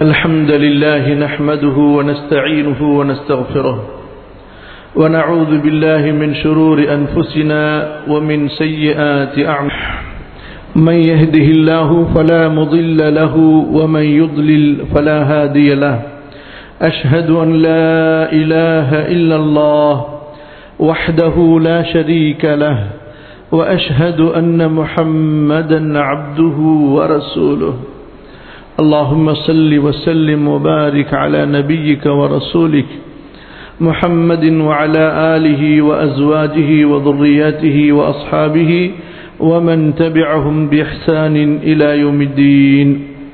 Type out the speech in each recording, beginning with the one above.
الحمد لله نحمده ونستعينه ونستغفره ونعوذ بالله من شرور أنفسنا ومن سيئات أعمالنا من يهده الله فلا مضل له ومن يضلل فلا هادي له أشهد أن لا إله إلا الله وحده لا شريك له وأشهد أن محمدا عبده ورسوله اللهم صل وسلم وبارك على نبيك ورسولك محمد وعلى آله وأزواجه وذرياته وأصحابه ومن تبعهم بإحسان إلى يوم الدين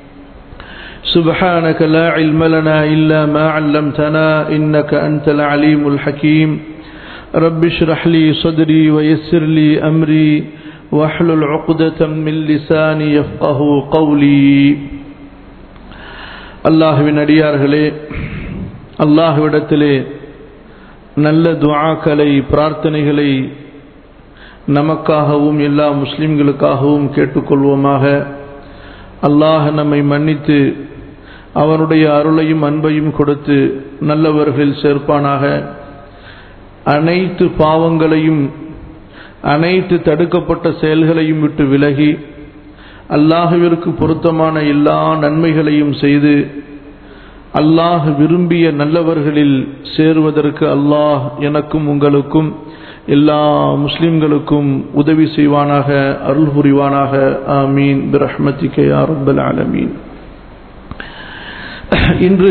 سبحانك لا علم لنا إلا ما علمتنا إنك أنت العليم الحكيم رب اشرح لي صدري ويسر لي أمري واحلل عقدة من لساني يفقه قولي அல்லாஹுவின் அடியார்களே அல்லாஹுவிடத்திலே நல்ல துஆக்களை பிரார்த்தனைகளை நமக்காகவும் எல்லா முஸ்லிம்களுக்காகவும் கேட்டுக்கொள்வோமாக அல்லாஹ் நம்மை மன்னித்து அவனுடைய அருளையும் அன்பையும் கொடுத்து நல்லவர்களில் சேர்ப்பானாக அனைத்து பாவங்களையும் அனைத்து தடுக்கப்பட்ட செயல்களையும் விட்டு விலகி அல்லாஹுவிற்கு பொருத்தமான எல்லா நன்மைகளையும் செய்து அல்லாஹ் விரும்பிய நல்லவர்களில் சேருவதற்கு அல்லாஹ் எனக்கும் உங்களுக்கும் எல்லா முஸ்லிம்களுக்கும் உதவி செய்வானாக அருள் புரிவானாக ஆமீன் பிரஹ்மதிகே ரப்பல் ஆலமீன் இன்று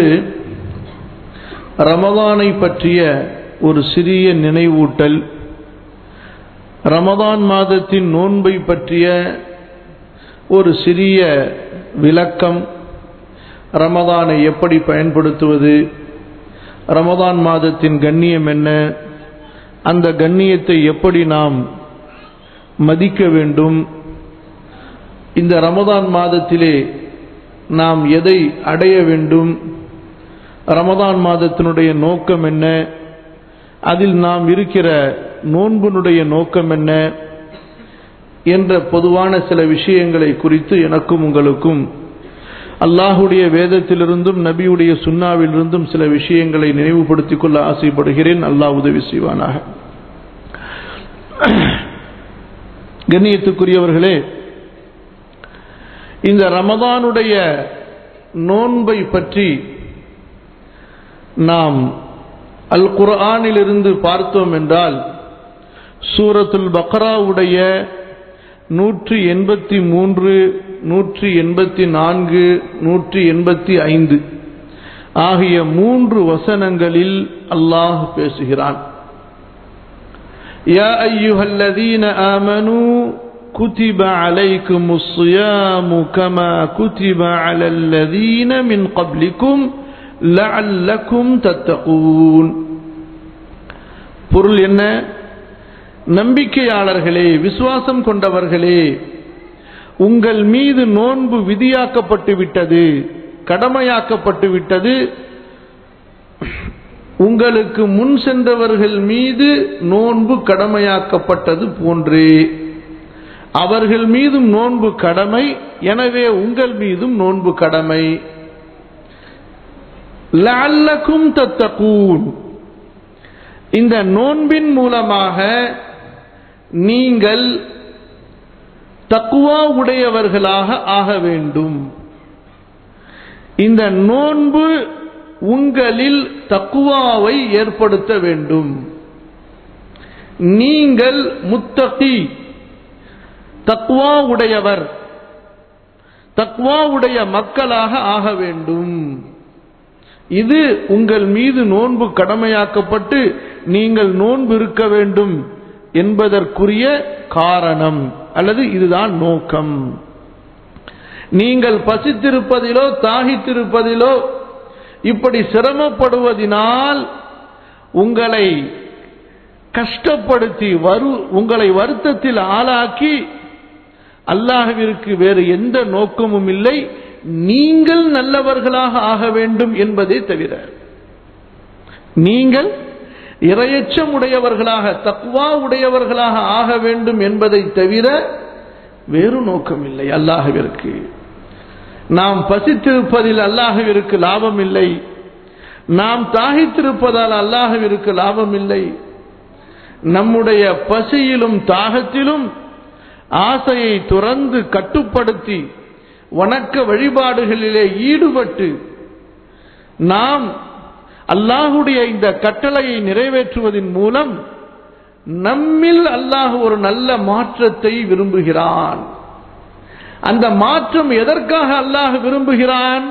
ரமதானை பற்றிய ஒரு சிறிய நினைவூட்டல் ரமதான் மாதத்தின் நோன்பை பற்றிய ஒரு சிறிய விளக்கம் ரமதானை எப்படி பயன்படுத்துவது ரமதான் மாதத்தின் கண்ணியம் என்ன அந்த கண்ணியத்தை எப்படி நாம் மதிக்க வேண்டும் இந்த ரமதான் மாதத்திலே நாம் எதை அடைய வேண்டும் ரமதான் மாதத்தினுடைய நோக்கம் என்ன அதில் நாம் இருக்கிற நோன்பினுடைய நோக்கம் என்ன என்ற பொதுவான சில விஷயங்களை குறித்து எனக்கும் உங்களுக்கும் அல்லாஹுடைய வேதத்திலிருந்தும் நபியுடைய சுண்ணாவிலிருந்தும் சில விஷயங்களை நினைவுபடுத்திக் கொள்ள ஆசைப்படுகிறேன் அல்லாஹ் உதவி செய்வானாக கண்ணியத்துக்குரியவர்களே இந்த ரமதானுடைய நோன்பை பற்றி நாம் அல் குர்ஆனிலிருந்து பார்த்தோம் என்றால் சூரத்துல் பக்ராவுடைய நூற்றி எண்பத்தி மூன்று நூற்றி எண்பத்தி நான்கு நூற்றி எண்பத்தி ஐந்து ஆகிய மூன்று வசனங்களில் அல்லாஹ் பேசுகிறான் يا أيها الذين آمنوا كتب عليكم الصيام كما كتب على الذين من قبلكم لعلكم تتقون பொருள் என்ன நம்பிக்கையாளர்களே விசுவாசம் கொண்டவர்களே உங்கள் மீது நோன்பு விதியாக்கப்பட்டு விட்டது கடமையாக்கப்பட்டு விட்டது உங்களுக்கு முன் சென்றவர்கள் மீது நோன்பு கடமையாக்கப்பட்டது போன்றே அவர்கள் மீதும் நோன்பு கடமை எனவே உங்கள் மீதும் நோன்பு கடமை லல்லக்கும் தத்தகூன் இந்த நோன்பின் மூலமாக நீங்கள் தக்குவா உடையவர்களாக ஆக வேண்டும் இந்த நோன்பு உங்களில் தக்குவாவை ஏற்படுத்த வேண்டும் நீங்கள் முத்தகி தக்குவா உடையவர் தக்குவா உடைய மக்களாக ஆக வேண்டும் இது உங்கள் மீது நோன்பு கடமையாக்கப்பட்டு நீங்கள் நோன்பு இருக்க வேண்டும் என்பதற்குரிய காரணம் அல்லது இதுதான் நோக்கம் நீங்கள் பசித்திருப்பதிலோ தாகித்திருப்பதிலோ இப்படி சிரமப்படுவதினால் உங்களை கஷ்டப்படுத்தி வரு உங்களை வருத்தத்தில் ஆளாக்கி அல்லாஹவிற்கு வேறு எந்த நோக்கமும் இல்லை நீங்கள் நல்லவர்களாக ஆக வேண்டும் என்பதே தவிர நீங்கள் இரையச்சம் உடையவர்களாக தக்வா உடையவர்களாக ஆக வேண்டும் என்பதை தவிர வேறு நோக்கம் இல்லை அல்லாஹவிற்கு நாம் பசித்திருப்பதில் அல்லாஹுவிற்கு லாபம் இல்லை நாம் தாகித்திருப்பதால் அல்லாஹுவிற்கு லாபம் இல்லை நம்முடைய பசியிலும் தாகத்திலும் ஆசையை துறந்து கட்டுப்படுத்தி வணக்க வழிபாடுகளிலே ஈடுபட்டு நாம் அல்லாஹுடைய இந்த கட்டளையை நிறைவேற்றுவதன் மூலம் நம்மில் அல்லாஹ் ஒரு நல்ல மாற்றத்தை விரும்புகிறான் அந்த மாற்றம் எதற்காக அல்லாஹ் விரும்புகிறான்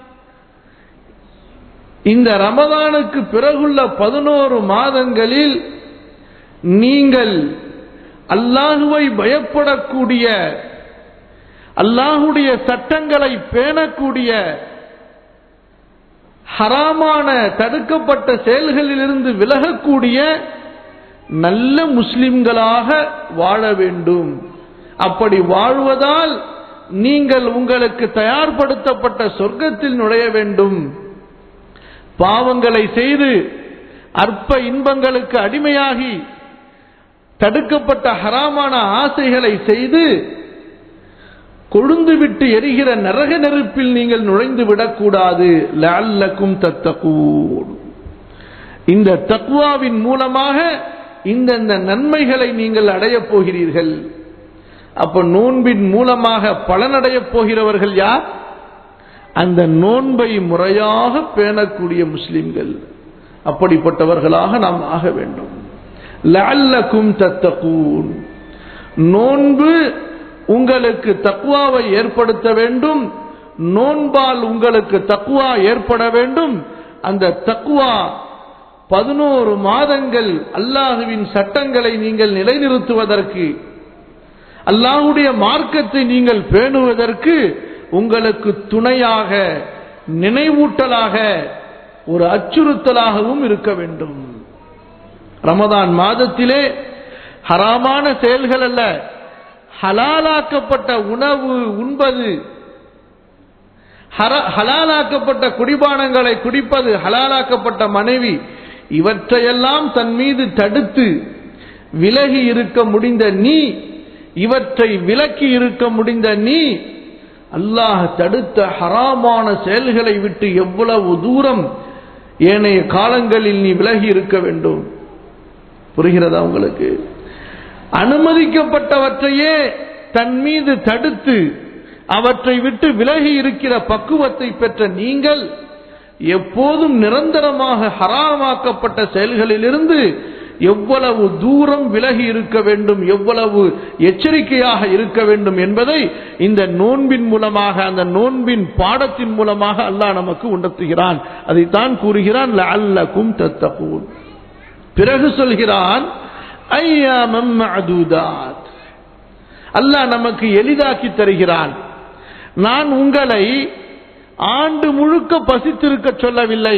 இந்த ரமதானுக்கு பிறகுள்ள பதினோரு மாதங்களில் நீங்கள் அல்லாஹுவை பயப்படக்கூடிய அல்லாஹுடைய சட்டங்களை பேணக்கூடிய ஹராமான தடுக்கப்பட்ட செயல்களிலிருந்து விலகக்கூடிய நல்ல முஸ்லிம்களாக வாழ வேண்டும் அப்படி வாழ்வதால் நீங்கள் உங்களுக்கு தயார்படுத்தப்பட்ட சொர்க்கத்தில் நுழைய வேண்டும் பாவங்களை செய்து அற்ப இன்பங்களுக்கு அடிமையாகி தடுக்கப்பட்ட ஹராமான ஆசைகளை செய்து கொழுந்து விட்டு எரிகிற நரக நெருப்பில் நீங்கள் நுழைந்து விடக்கூடாது லல்லக்கும் தத்தகூன் இந்த தக்குவாவின் மூலமாக இந்தந்த நன்மைகளை நீங்கள் அடையப் போகிறீர்கள் அப்ப நோன்பின் மூலமாக பலனடையப் போகிறவர்கள் யார் அந்த நோன்பை முறையாக பேணக்கூடிய முஸ்லிம்கள் அப்படிப்பட்டவர்களாக நாம் ஆக வேண்டும் லல்லக்கும் தத்தகூன் நோன்பு உங்களுக்கு தக்குவாவை ஏற்படுத்த வேண்டும் நோன்பால் உங்களுக்கு தக்குவா ஏற்பட வேண்டும் அந்த தக்குவா பதினோரு மாதங்கள் அல்லாஹுவின் சட்டங்களை நீங்கள் நிலைநிறுத்துவதற்கு அல்லாஹுடைய மார்க்கத்தை நீங்கள் பேணுவதற்கு உங்களுக்கு துணையாக நினைவூட்டலாக ஒரு அச்சுறுத்தலாகவும் இருக்க வேண்டும் ரமதான் மாதத்திலே ஹராமான செயல்கள் அல்ல ஹலாலாக்கப்பட்ட உணவு உண்பது ஹலாலாக்கப்பட்ட குடிபானங்களை குடிப்பது ஹலாலாக்கப்பட்ட மனைவி இவற்றையெல்லாம் தன் மீது தடுத்து விலகி இருக்க முடிந்த நீ இவற்றை விலக்கி இருக்க முடிந்த நீ அல்லாஹ் தடுத்த ஹராமான செயல்களை விட்டு எவ்வளவு தூரம் ஏனைய காலங்களில் நீ விலகி இருக்க வேண்டும் புரிகிறதா உங்களுக்கு அனுமதிக்கப்பட்டவற்றையே தன் மீது தடுத்து அவற்றை விட்டு விலகி இருக்கிற பக்குவத்தை பெற்ற நீங்கள் எப்போதும் நிரந்தரமாக ஹராமாக்கப்பட்ட செயல்களிலிருந்து எவ்வளவு தூரம் விலகி இருக்க வேண்டும் எவ்வளவு எச்சரிக்கையாக இருக்க வேண்டும் என்பதை இந்த நோன்பின் மூலமாக அந்த நோன்பின் பாடத்தின் மூலமாக அல்லாஹ் நமக்கு உணர்த்துகிறான் அதைத்தான் கூறுகிறான் அல்லக்கும் தத்தகூன் பிறகு சொல்கிறான் ஐயாமம் மஅதூதாத் அல்லாஹ் நமக்கு எளிதாக்கி தருகிறான் நான் உங்களை ஆண்டு முழுக்க பசித்திருக்க சொல்லவில்லை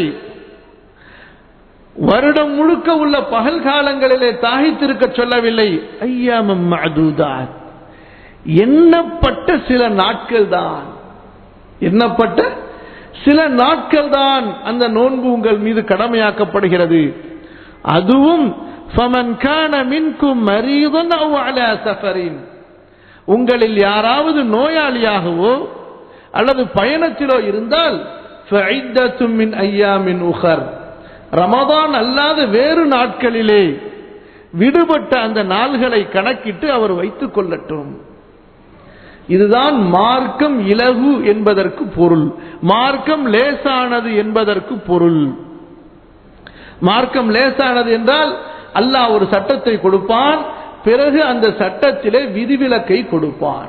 வருடம் முழுக்க உள்ள பகல் காலங்களிலே தாகித்திருக்க சொல்லவில்லை ஐயாமம் மஅதூதாத் எண்ணப்பட்ட சில நாட்கள் தான் எண்ணப்பட்ட சில நாட்கள் தான் அந்த நோன்பு உங்கள் மீது கடமையாக்கப்படுகிறது அதுவும் فمن كان منكم مريضا او على سفر உங்களில் யாராவது நோயாளியாகவோ அல்லது பயணத்திலோ இருந்தால் فعدة من ايام اخر ரமதான் அல்லாத வேறு நாட்களிலே விடுபட்ட அந்த நாள்களை கணக்கிட்டு அவர் வைத்துக் கொள்ளட்டும் இதுதான் மார்க்கம் இலகு என்பதற்கு பொருள் மார்க்கம் லேசானது என்பதற்கு பொருள் மார்க்கம் லேசானது என்றால் அல்லாஹ் ஒரு சட்டத்தை கொடுப்பான் பிறகு அந்த சட்டத்திலே விதிவிலக்கை கொடுப்பான்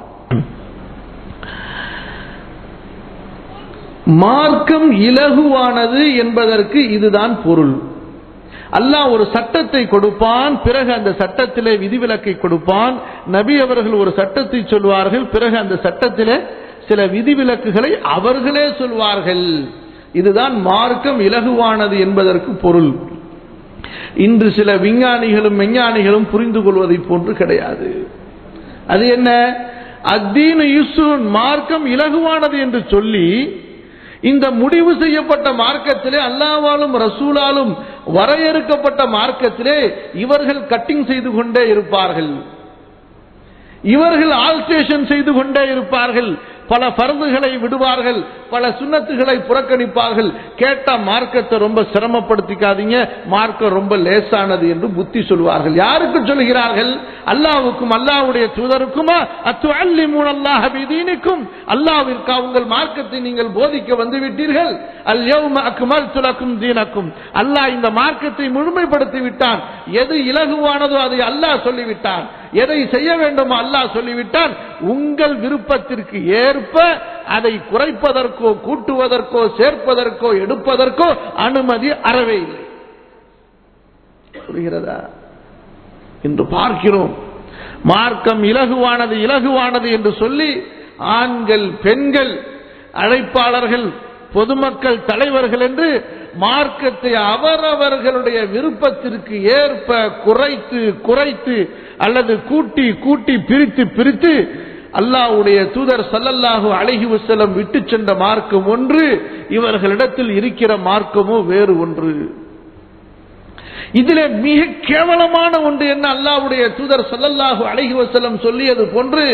மார்க்கம் இலகுவானது என்பதற்கு இதுதான் பொருள் அல்லாஹ் ஒரு சட்டத்தை கொடுப்பான் பிறகு அந்த சட்டத்திலே விதிவிலக்கை கொடுப்பான் நபி அவர்கள் ஒரு சட்டத்தை சொல்வார்கள் பிறகு அந்த சட்டத்திலே சில விதிவிலக்குகளை அவர்களே சொல்வார்கள் இதுதான் மார்க்கம் இலகுவானது என்பதற்கு பொருள் இன்று சில விஞ்ஞானிகளும் விஞ்ஞானிகளும் புரிந்து கொள்வதை போன்று கிடையாது அது என்ன அத்தீன யுசுன் மார்க்கம் இலகுவானது என்று சொல்லி இந்த முடிவு செய்யப்பட்ட மார்க்கத்திலே அல்லாவாலும் ரசூலாலும் வரையறுக்கப்பட்ட மார்க்கத்திலே இவர்கள் கட்டிங் செய்து கொண்டே இருப்பார்கள் இவர்கள் ஆல்ட்ரேஷன் செய்து கொண்டே இருப்பார்கள் பல பருந்துகளை விடுவார்கள் பல சுண்ணத்துகளை புறக்கணிப்பார்கள் கேட்டா மார்க்கத்தை ரொம்ப சிரமப்படுத்திக்காதீங்க மார்க்கம் ரொம்ப லேசானது என்று புத்தி சொல்வார்கள் யாருக்கு சொல்கிறார்கள் அல்லாவுக்கும் அல்லாவுடைய தூதருக்குமா அத்து அல்லி மூணல்லாஹ் பீதீனுக்கும் அல்லாவிற்கு உங்கள் மார்க்கத்தை நீங்கள் போதிக்க வந்து விட்டீர்கள் அல் யௌம அக்மல் துலக்கும் தீனக்கும் அல்லாஹ் இந்த மார்க்கத்தை முழுமைப்படுத்தி விட்டான் எது இலகுவானதோ அதை அல்லாஹ் சொல்லிவிட்டான் எதை செய்ய வேண்டுமோ அல்லாஹ் சொல்லிவிட்டான் உங்கள் விருப்பத்திற்கு ஏற்ப அதை குறைப்பதற்கோ கூட்டுவதற்கோ சேர்ப்பதற்கோ எடுப்பதற்கோ அனுமதி அறவே இல்லை புரிகிறதா என்று பார்க்கிறோம் மார்க்கம் இலகுவானது இலகுவானது என்று சொல்லி ஆண்கள் பெண்கள் அழைப்பாளர்கள் பொதுமக்கள் தலைவர்கள் என்று மார்க்கத்தை அவரவர்களுடைய விருப்பத்திற்கு ஏற்ப குறைத்து குறைத்து அல்லது கூட்டி கூட்டி பிரித்து பிரித்து அல்லாஹ்வுடைய தூதர் சல்லல்லாஹு அலைஹி வஸல்லம் விட்டு சென்ற மார்க்கம் ஒன்று இவர்களிடத்தில் இருக்கிற மார்க்கமோ வேறு ஒன்று இதிலே மிக கேவலமான ஒன்று என்ன அல்லாஹ்வுடைய தூதர் சல்லல்லாஹு அலைஹி வஸல்லம் சொல்லியது போன்று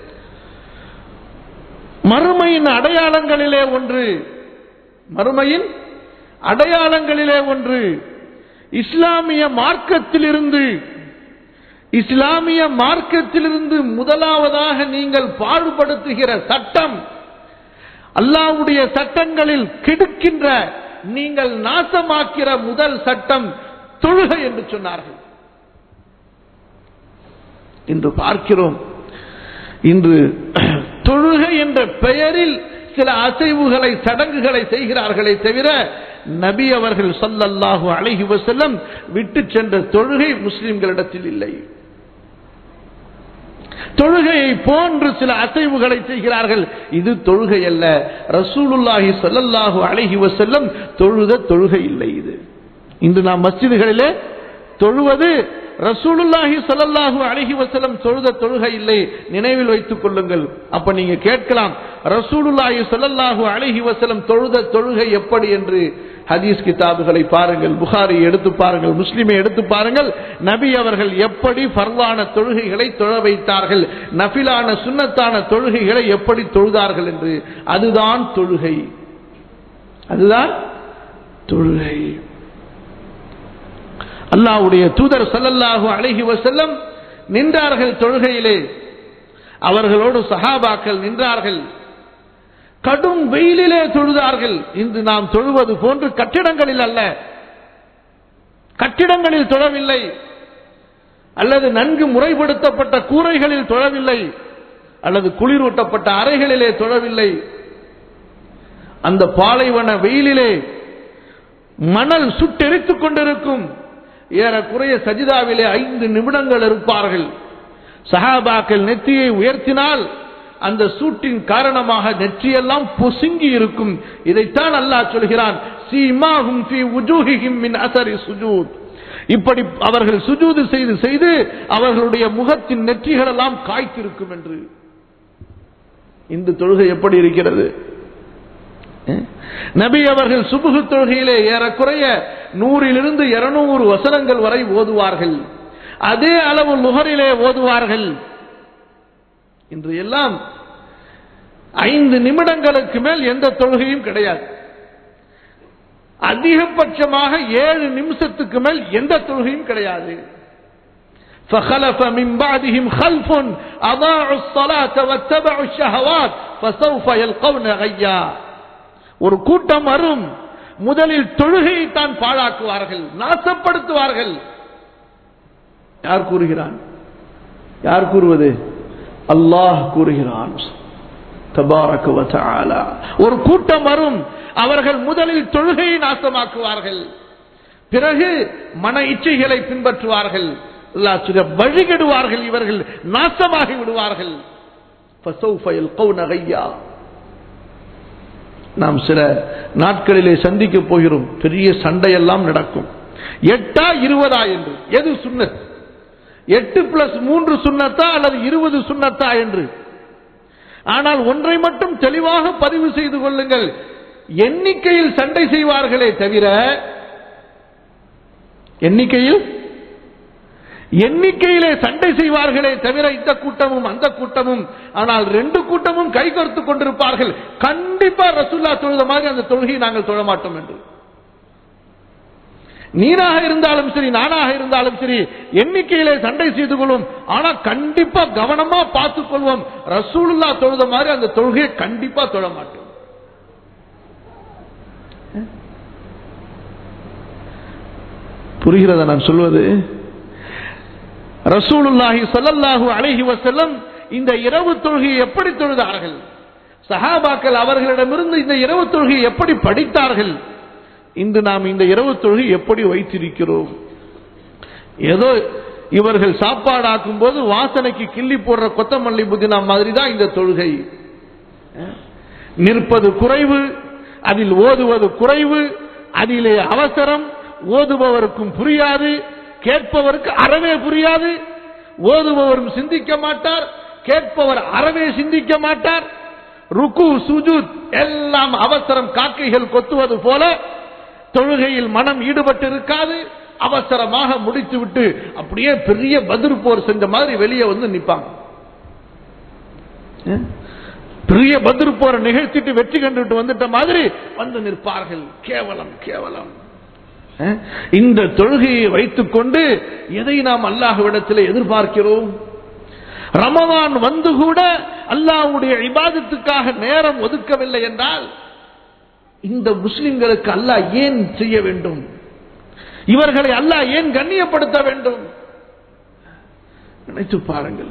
மறுமையின் அடையாளங்களிலே ஒன்று மறுமையின் அடையாளங்களிலே ஒன்று இஸ்லாமிய மார்க்கத்திலிருந்து இஸ்லாமிய மார்க்கத்திலிருந்து முதலாவதாக நீங்கள் பாடுபடுத்துகிற சட்டம் அல்லாவுடைய சட்டங்களில் கெடுக்கின்ற நீங்கள் நாசமாக்கிற முதல் சட்டம் தொழுகை என்று சொன்னார்கள் இன்று பார்க்கிறோம் இன்று தொழுகை என்ற பெயரில் சில அசைவுகளை சடங்குகளை செய்கிறார்களே தவிர நபி அவர்கள் சல்லல்லாஹு அலைஹி வஸல்லம் விட்டு சென்ற தொழுகை முஸ்லிம்களிடத்தில் இல்லை தொழுகையை போன்று சில அசைவுகளை செய்கிறார்கள் இது தொழுகை அல்ல ரசூலுல்லாஹி ஸல்லல்லாஹு அலைஹி வஸல்லம் தொழுத தொழுகை இல்லை இது இன்று நாம் மஸ்ஜிதுகளிலே தொழுவது ரசூலுல்லாஹி ஸல்லல்லாஹு அலைஹி வஸல்லம் தொழுத தொழுகை இல்லை நினைவில் வைத்துக் கொள்ளுங்கள் அப்ப நீங்க கேட்கலாம் ரசூலுல்லாஹி ஸல்லல்லாஹு அலைஹி வஸல்லம் தொழுத தொழுகை எப்படி என்று ஹதீஸ் கிதாபுகளை பாருங்கள் புகாரி எடுத்து பாருங்கள் முஸ்லிமை எடுத்து பாருங்கள் நபி அவர்கள் எப்படி ஃபர்லான தொழுகைகளை தொழ வைத்தார்கள் நஃபிலான சுன்னத்தான தொழுகைகளை எப்படி தொழுதார்கள் என்று அதுதான் தொழுகை அதுதான் தொழுகை அல்லாவுடைய தூதர் சல்லல்லாஹு அலைஹி வசல்லம் நின்றார்கள் தொழுகையிலே அவர்களோடு சஹாபாக்கள் நின்றார்கள் கடும் வெயிலிலே தொழுதார்கள் இன்று நாம் தொழுவது போன்று கட்டிடங்களில் அல்ல கட்டிடங்களில் தொழவில்லை அல்லது நன்கு முறைப்படுத்தப்பட்ட கூரைகளில் தொழவில்லை அல்லது குளிரூட்டப்பட்ட அறைகளிலே தொழவில்லை அந்த பாலைவன வெயிலிலே மணல் சுட்டெரித்துக் கொண்டிருக்கும் ஏறக்குறைய சஜிதாவிலே ஐந்து நிமிடங்கள் இருப்பார்கள் சஹாபாக்கள் நெத்தியை உயர்த்தினால் அந்த சூட்டின் காரணமாக நெற்றியெல்லாம் பொசுங்கி இருக்கும் இதைத்தான் அல்லாஹ் சொல்கிறான் சீமாகும் ஃபீ உஜூஹிஹிம் மின் அஸரி சுஜூத் இப்படி அவர்கள் சுஜூது செய்து செய்து அவர்களுடைய முகத்தின் நெற்றிகள் எல்லாம் காய்த்திருக்கும் என்று இந்த தொழுகை எப்படி இருக்கிறது நபி அவர்கள் சுபுகு தொழுகையிலே ஏறக்குறைய நூறிலிருந்து இருநூறு வசனங்கள் வரை ஓதுவார்கள் அதே அளவு நுகரிலே ஓதுவார்கள் இன்று எல்லாம் ஐந்து நிமிடங்களுக்கு மேல் எந்த தொழுகையும் கிடையாது அதிகபட்சமாக ஏழு நிமிஷத்துக்கு மேல் எந்த தொழுகையும் கிடையாது فخلف من بعدهم خلف أضاعوا الصلاة واتبعوا الشهوات فسوف يلقون غيا ஒரு கூட்டம் வரும் முதலில் தொழுகையை தான் பாழாக்குவார்கள் நாசப்படுத்துவார்கள் யார் கூறுகிறான் யார் கூறுவது அல்லாஹ் கூறுகிறான் ஒரு கூட்டம் வரும் அவர்கள் முதலில் தொழுகையை நாசமாக்குவார்கள் பிறகு மன இச்சைகளை பின்பற்றுவார்கள் வழிகெடுவார்கள் இவர்கள் நாசமாகி விடுவார்கள் நாம் சில நாட்களிலே சந்திக்க போகிறோம் பெரிய சண்டையெல்லாம் நடக்கும் எட்டா இருபதா என்று எது சுண்ணத் எட்டு பிளஸ் மூன்று சுண்ணத்தா அல்லது இருபது சுண்ணத்தா என்று ஆனால் ஒன்றை மட்டும் தெளிவாக பதிவு செய்து கொள்ளுங்கள் எண்ணிக்கையில் சண்டை செய்வார்களே தவிர எண்ணிக்கையில் எண்ணிக்கையிலே சண்டை செய்வார்களே தவிர இந்த கூட்டமும் அந்த கூட்டமும் ஆனால் ரெண்டு கூட்டமும் கைகோர்த்து கொண்டிருப்பார்கள் கண்டிப்பா ரசுல்லா தொழுத மாதிரி அந்த தொழுகையை நாங்கள் தொழ மாட்டோம் என்று நீராக இருந்தாலும் சரி நானாக இருந்தாலும் சரி எண்ணிக்கையிலே சண்டை செய்து கொள்வோம் ஆனா கண்டிப்பா கவனமா பார்த்துக் கொள்வோம் ரசூலுல்லா தொழுத மாதிரி அந்த தொழுகையை கண்டிப்பா தொழ மாட்டோம் புரிகிறதா நான் சொல்வது ரசூலுல்லாஹி ஸல்லல்லாஹு அலைஹி வஸல்லம் இந்த இரவு தொழுகையை எப்படி தொழுதார்கள் சஹாபாக்கள் அவர்களிடமிருந்து இந்த இரவு தொழுகையை எப்படி படித்தார்கள் இன்று நாம் இந்த இரவு தொழுகை எப்படி வைத்திருக்கிறோம் ஏதோ இவர்கள் சாப்பாடு ஆக்கும் போது வாசனைக்கு கிள்ளி போடுற கொத்தமல்லி புதினா மாதிரி தான் இந்த தொழுகை நிற்பது குறைவு அதில் ஓதுவது குறைவு அதிலே அவசரம் ஓதுபவருக்கும் புரியாது கேட்பவருக்கு அறவே புரியாது ஓதுபவரும் சிந்திக்க மாட்டார் கேட்பவர் அறவே சிந்திக்க மாட்டார் ருக்கு சுஜூத் எல்லாம் அவசரம் காக்கைகள் கொத்துவது போல தொழுகையில் மனம் ஈடுபட்டு இருக்காது அவசரமாக முடித்துவிட்டு அப்படியே பெரிய பதிர் போர் செஞ்ச மாதிரி வெளியே வந்து நிப்பாங்க பெரிய பதிர் போரை நிகழ்த்திட்டு வெற்றி கண்டுட்டு வந்துட்ட மாதிரி வந்து நிற்பார்கள் கேவலம் கேவலம் இந்த தொழுகையை வைத்துக் கொண்டு எதை நாம் அல்லாஹ்விடத்தில் எதிர்பார்க்கிறோம் ரமவான் வந்து கூட அல்லாஹ்வுடைய இபாதத்துக்காக நேரம் ஒதுக்கவில்லை என்றால் இந்த முஸ்லிம்களுக்கு அல்லாஹ் ஏன் செய்ய வேண்டும் இவர்களை அல்லாஹ் ஏன் கண்ணியப்படுத்த வேண்டும் நினைத்து பாருங்கள்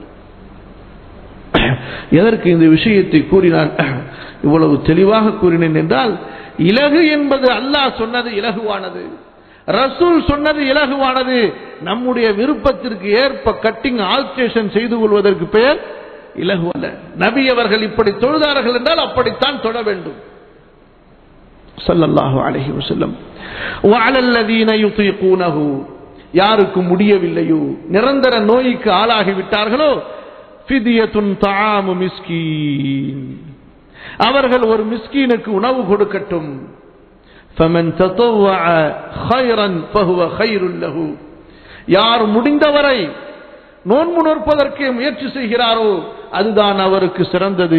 எதற்கு இந்த விஷயத்தை கூறினான் இவ்வளவு தெளிவாக கூறினேன் என்றால் இலகு என்பது அல்லாஹ் சொன்னது இலகுவானது ரசூல் சொன்னது இலகுவானது நம்முடைய விருப்பத்திற்கு ஏற்ப கட்டிங் ஆல்ட்ரேஷன் செய்து கொள்வதற்கு பெயர் இலகு அல்ல நபி அவர்கள் இப்படி தொழுதார்கள் என்றால் அப்படித்தான் தொழ வேண்டும் சல்லல்லாஹு அலைஹி வஸல்லம் وعلى الذين يطيقونه யாருக்கு முடியவில்லையோ நிரந்தர நோய்க்கு ஆளாகி விட்டார்களோ ஃபிதியத்துன் தஆமு மிஸ்கீன் அவர்கள் ஒரு மிஸ்கீனுக்கு உணவு கொடுக்கட்டும் فمن تطوع خيرا فهو خير له யார் முடிந்தவரை நோன்பு நோற்பதற்கு முயற்சி செய்கிறாரோ அதுதான் அவருக்கு சிறந்தது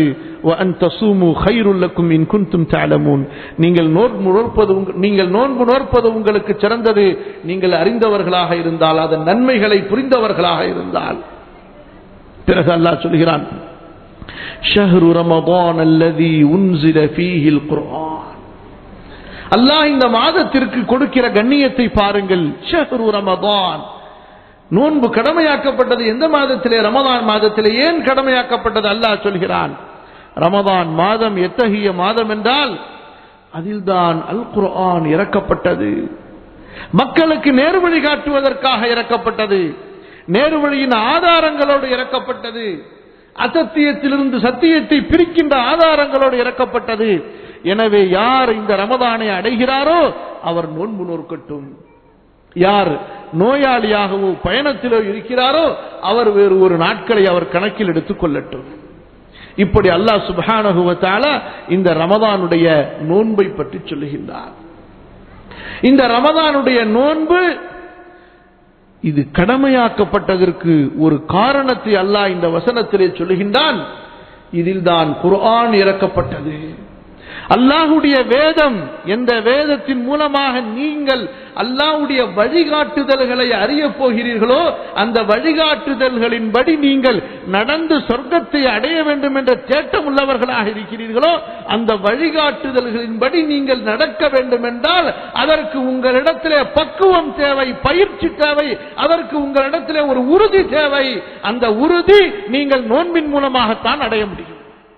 நீங்கள் நோன்பு நோற்பது நீங்கள் நோன்பு நோற்பது உங்களுக்கு சிறந்தது நீங்கள் அறிந்தவர்களாக இருந்தால் அதன் நன்மைகளை புரிந்தவர்களாக இருந்தால் பிறகு அல்லாஹ் சொல்கிறான் ஷஹ்ரு ரமதான் அல்லதி உன்சில ஃபீஹில் குர்ஆன் அல்லாஹ் இந்த மாதத்திற்கு கொடுக்கிற கண்ணியத்தை பாருங்கள் ஷஹ்ரு ரமதான் நோன்பு கடமையாக்கப்பட்டது எந்த மாதத்திலே ரமதான் மாதத்திலே ஏன் கடமையாக்கப்பட்டது அல்லாஹ் சொல்கிறான் ரமதான் மாதம் எத்தகைய மாதம் என்றால் அதில்தான் அல் குர்ஆன் இறக்கப்பட்டது மக்களுக்கு நேர்வழி காட்டுவதற்காக இறக்கப்பட்டது நேர்வழியின் ஆதாரங்களோடு இறக்கப்பட்டது அசத்தியத்திலிருந்து சத்தியத்தை பிரிக்கின்ற ஆதாரங்களோடு இறக்கப்பட்டது எனவே யார் இந்த ரமதானை அடைகிறாரோ அவர் நோன்பு நோக்கட்டும் யார் நோயாளியாகவோ பயணத்திலோ இருக்கிறாரோ அவர் வேறு ஒரு நாட்களை அவர் கணக்கில் எடுத்துக் கொள்ளட்டும் இப்படி அல்லாஹ் சுபானகுவத்தால இந்த ரமதானுடைய நோன்பை பற்றி சொல்லுகின்றார் இந்த ரமதானுடைய நோன்பு இது கடமையாக்கப்பட்டதற்கு ஒரு காரணத்தை அல்லாஹ் இந்த வசனத்திலே சொல்லுகின்றான் இதில்தான் குர்ஆன் இறக்கப்பட்டது அல்லாஹுடைய வேதம் எந்த வேதத்தின் மூலமாக நீங்கள் அல்லாஹுடைய வழிகாட்டுதல்களை அறிய போகிறீர்களோ அந்த வழிகாட்டுதல்களின்படி நீங்கள் நடந்து சொர்க்கத்தை அடைய வேண்டும் என்ற தேட்டம் உள்ளவர்களாக இருக்கிறீர்களோ அந்த வழிகாட்டுதல்களின்படி நீங்கள் நடக்க வேண்டும் என்றால் அதற்கு உங்களிடத்திலே பக்குவம் தேவை பயிற்சி தேவை அதற்கு உங்களிடத்திலே ஒரு உறுதி தேவை அந்த உறுதி நீங்கள் நோன்பின் மூலமாகத்தான் அடைய முடியும்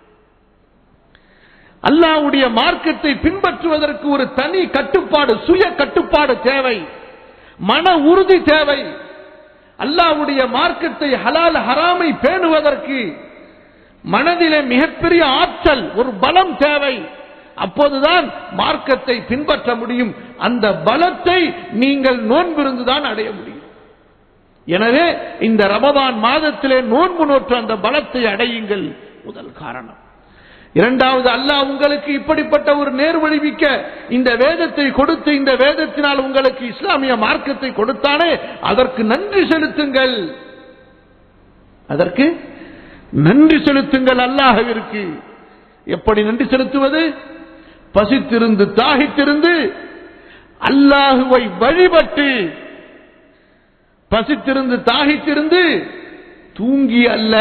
அல்லாவுடைய மார்க்கத்தை பின்பற்றுவதற்கு ஒரு தனி கட்டுப்பாடு சுய கட்டுப்பாடு தேவை மன உறுதி தேவை அல்லாவுடைய மார்க்கத்தை ஹலால் ஹராமை பேணுவதற்கு மனதிலே மிகப்பெரிய ஆற்றல் ஒரு பலம் தேவை அப்போதுதான் மார்க்கத்தை பின்பற்ற முடியும் அந்த பலத்தை நீங்கள் நோன்பிருந்துதான் அடைய முடியும் எனவே இந்த ரமதான் மாதத்திலே நோன்பு நோற்று அந்த பலத்தை அடையுங்கள் முதல் காரணம் இரண்டாவது அல்லாஹ் உங்களுக்கு இப்படிப்பட்ட ஒரு நேர்வழிவிக்க இந்த வேதத்தை கொடுத்து இந்த வேதத்தினால் உங்களுக்கு இஸ்லாமிய மார்க்கத்தை கொடுத்தானே அதற்கு நன்றி செலுத்துங்கள் அதற்கு நன்றி செலுத்துங்கள் அல்லாஹவிற்கு எப்படி நன்றி செலுத்துவது பசித்திருந்து தாகித்திருந்து அல்லாஹுவை வழிபட்டு பசித்திருந்து தாகித்திருந்து தூங்கி அல்ல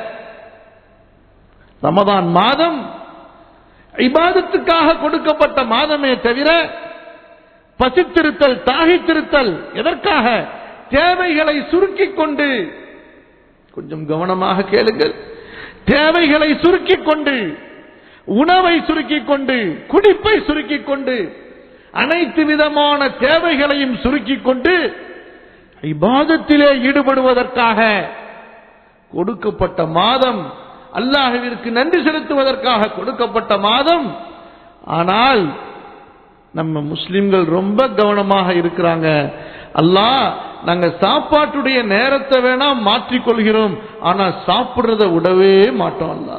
ரமதான் மாதம் இபாதத்துக்காக கொடுக்கப்பட்ட மாதமே தவிர பசித்திருத்தல் தாகித்திருத்தல் எதற்காக தேவைகளை சுருக்கிக் கொண்டு கொஞ்சம் கவனமாக கேளுங்கள் தேவைகளை சுருக்கிக் கொண்டு உணவை சுருக்கிக் கொண்டு குடிப்பை சுருக்கிக் கொண்டு அனைத்து விதமான தேவைகளையும் சுருக்கிக் கொண்டு இபாதத்திலே ஈடுபடுவதற்காக கொடுக்கப்பட்ட மாதம் அல்லாஹுவிற்கு நன்றி செலுத்துவதற்காக கொடுக்கப்பட்ட மாதம் ஆனால் நம்ம முஸ்லிம்கள் ரொம்ப கவனமாக இருக்கிறாங்க அல்லாஹ் நாங்க சாப்பாட்டுடைய நேரத்தை வேணா மாற்றிக்கொள்கிறோம் ஆனா சாப்பிடுறத விடவே மாட்டோம் அல்லா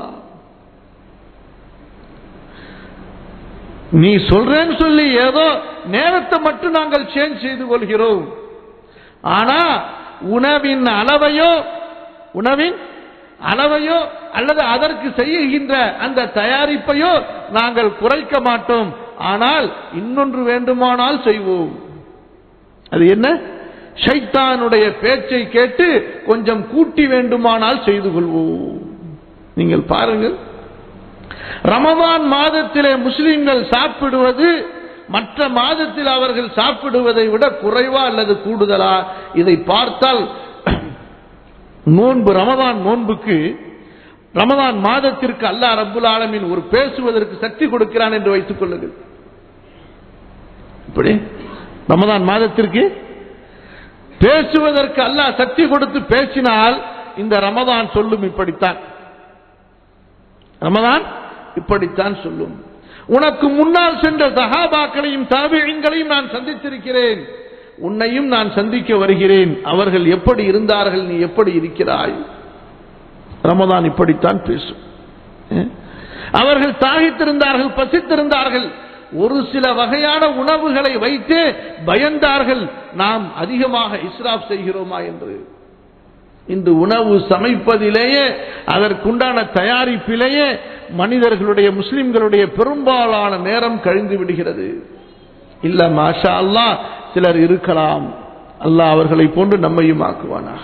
நீ சொல்றேன்னு சொல்லி ஏதோ நேரத்தை மட்டும் நாங்கள் சேஞ்ச் செய்து கொள்கிறோம் ஆனா உணவின் அளவையோ உணவின் அளவையோ அல்லது அதற்கு செய்கின்ற அந்த தயாரிப்பையோ நாங்கள் குறைக்க மாட்டோம் ஆனால் இன்னொன்று வேண்டுமானால் செய்வோம் அது என்ன ஷைத்தானுடைய பேச்சை கேட்டு கொஞ்சம் கூட்டி வேண்டுமானால் செய்து கொள்வோம் நீங்கள் பாருங்கள் ரமதான் மாதத்திலே முஸ்லிம்கள் சாப்பிடுவது மற்ற மாதத்தில் அவர்கள் சாப்பிடுவதை விட குறைவா அல்லது கூடுதலா இதை பார்த்தால் நோன்பு ரமதான் நோன்புக்கு ரமதான் மாதத்திற்கு அல்லா ரப்புல் ஆலமின் ஒரு பேசுவதற்கு சக்தி கொடுக்கிறான் என்று வைத்துக் கொள்ளுங்கள் இப்படி ரமதான் மாதத்திற்கு பேசுவதற்கு அல்லாஹ் சக்தி கொடுத்து பேசினால் இந்த ரமதான் சொல்லும் இப்படித்தான் ரமதான் இப்படித்தான் சொல்லும் உனக்கு முன்னால் சென்ற சகாபாக்களையும் தாபியங்களையும் நான் சந்தித்திருக்கிறேன் உன்னையும் நான் சந்திக்க வருகிறேன் அவர்கள் எப்படி இருந்தார்கள் நீ எப்படி இருக்கிறாய் ரமதான் இப்படித்தான் பேசும் அவர்கள் தாகித்திருந்தார்கள் பசித்திருந்தார்கள் ஒரு சில வகையான உணவுகளை வைத்து பயந்தார்கள் நாம் அதிகமாக இஸ்ராப் செய்கிறோமா என்று இந்த உணவு சமைப்பதிலேயே அதற்குண்டான தயாரிப்பிலேயே மனிதர்களுடைய முஸ்லிம்களுடைய பெரும்பாலான நேரம் கழிந்து விடுகிறது இல்ல மாஷா அல்லா சிலர் இருக்கலாம் அல்லாஹ் அவர்களை போன்று நம்மையும் ஆக்குவானாக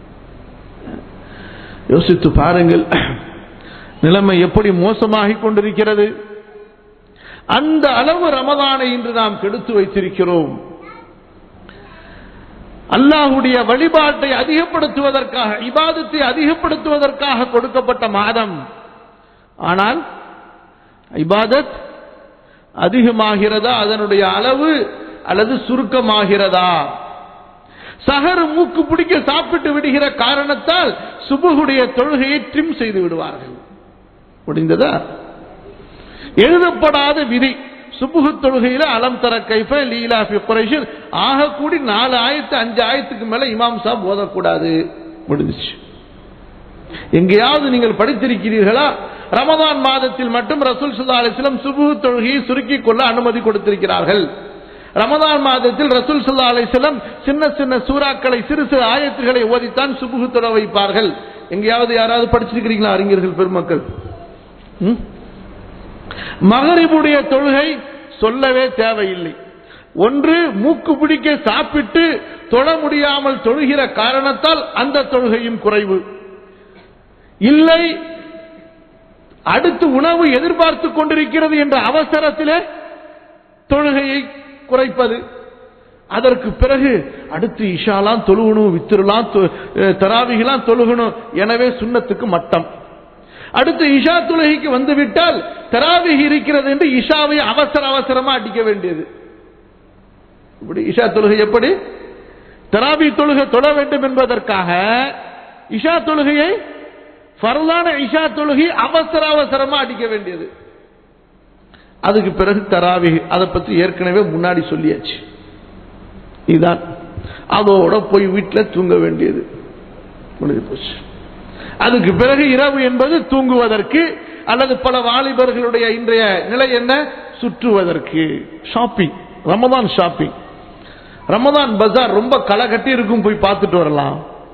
யோசித்து பாருங்கள் நிலைமை எப்படி மோசமாகிக் கொண்டிருக்கிறது அந்த அளவு ரமதானை இன்று நாம் கெடுத்து வைத்திருக்கிறோம் அல்லாஹுடைய வழிபாட்டை அதிகப்படுத்துவதற்காக இபாதத்தை அதிகப்படுத்துவதற்காக கொடுக்கப்பட்ட மாதம் ஆனால் இபாதத் அதிகமாகிறதா அதனுடைய அளவு அல்லது சுருக்கமாகிறதா சகரு மூக்கு பிடிக்க சாப்பிட்டு விடுகிற காரணத்தால் சுபுகுடைய தொழுகையை ட்ரிம் செய்து விடுவார்கள் முடிந்ததா எழுதப்படாத விதி சுபுகு தொழுகையில அலம் தர கைஃப லீலாஃபி குறைஷில் ஆக கூடி நாலு ஆயிரத்து அஞ்சு ஆயிரத்துக்கு மேல இமாம் சாப் ஓதக்கூடாது முடிஞ்சிச்சு எங்கேயாவது நீங்கள் படித்திருக்கிறீர்களா ரமதான் மாதத்தில் மட்டும் ரசூல் சுல்லா அலிஸ்லம் சுபுகு தொழுகையை சுருக்கிக் கொள்ள அனுமதி கொடுத்திருக்கிறார்கள் ரமதான் மாதத்தில் ரசூல் சுல்லா அலிஸ்லம் சின்ன சின்ன சூறாக்களை சிறு சிறு ஆயத்துகளை ஓதித்தான் சுபுகு தொழ வைப்பார்கள் எங்கேயாவது யாராவது படிச்சிருக்கிறீங்களா அறிஞர்கள் பெருமக்கள் மகரிபுடைய தொழுகை சொல்லவே தேவையில்லை ஒன்று மூக்கு பிடிக்க சாப்பிட்டு தொழ முடியாமல் தொழுகிற காரணத்தால் அந்த தொழுகையும் குறைவு இல்லை அடுத்து உணவு எதிர்பார்த்து கொண்டிருக்கிறது என்ற அவசரத்திலே தொழுகையை குறைப்பது அதற்கு பிறகு அடுத்து இஷாலாம் தொழுகணும் வித்திரலாம் தராவிகளாம் தொழுகணும் எனவே சுண்ணத்துக்கு மட்டம் அடுத்து இஷா தொழுகைக்கு வந்துவிட்டால் தராவிகி இருக்கிறது என்று இஷாவை அவசர அவசரமா அடிக்க வேண்டியது இப்படி இஷா தொழுகை எப்படி தராவி தொழுகை தொழ வேண்டும் என்பதற்காக இஷா தொழுகையை ஃபர்லான இஷா தொழுகை அவசர அவசரமா அடிக்க வேண்டியது அதுக்கு பிறகு தராவி அதை பத்தி ஏற்கனவே முன்னாடி சொல்லியாச்சு இதுதான் அதோட போய் வீட்டில் தூங்க வேண்டியது முடிஞ்சு போச்சு அதுக்கு பிறகு இரவு என்பது தூங்குவதற்கு அல்லது பல வாலிபர்களுடைய இன்றைய நிலை என்ன சுற்றுவதற்கு ஷாப்பிங் ரமதான் ஷாப்பிங் ரமதான் பஜார் ரொம்ப களை கட்டி இருக்கும் போய் பார்த்துட்டு வரலாம்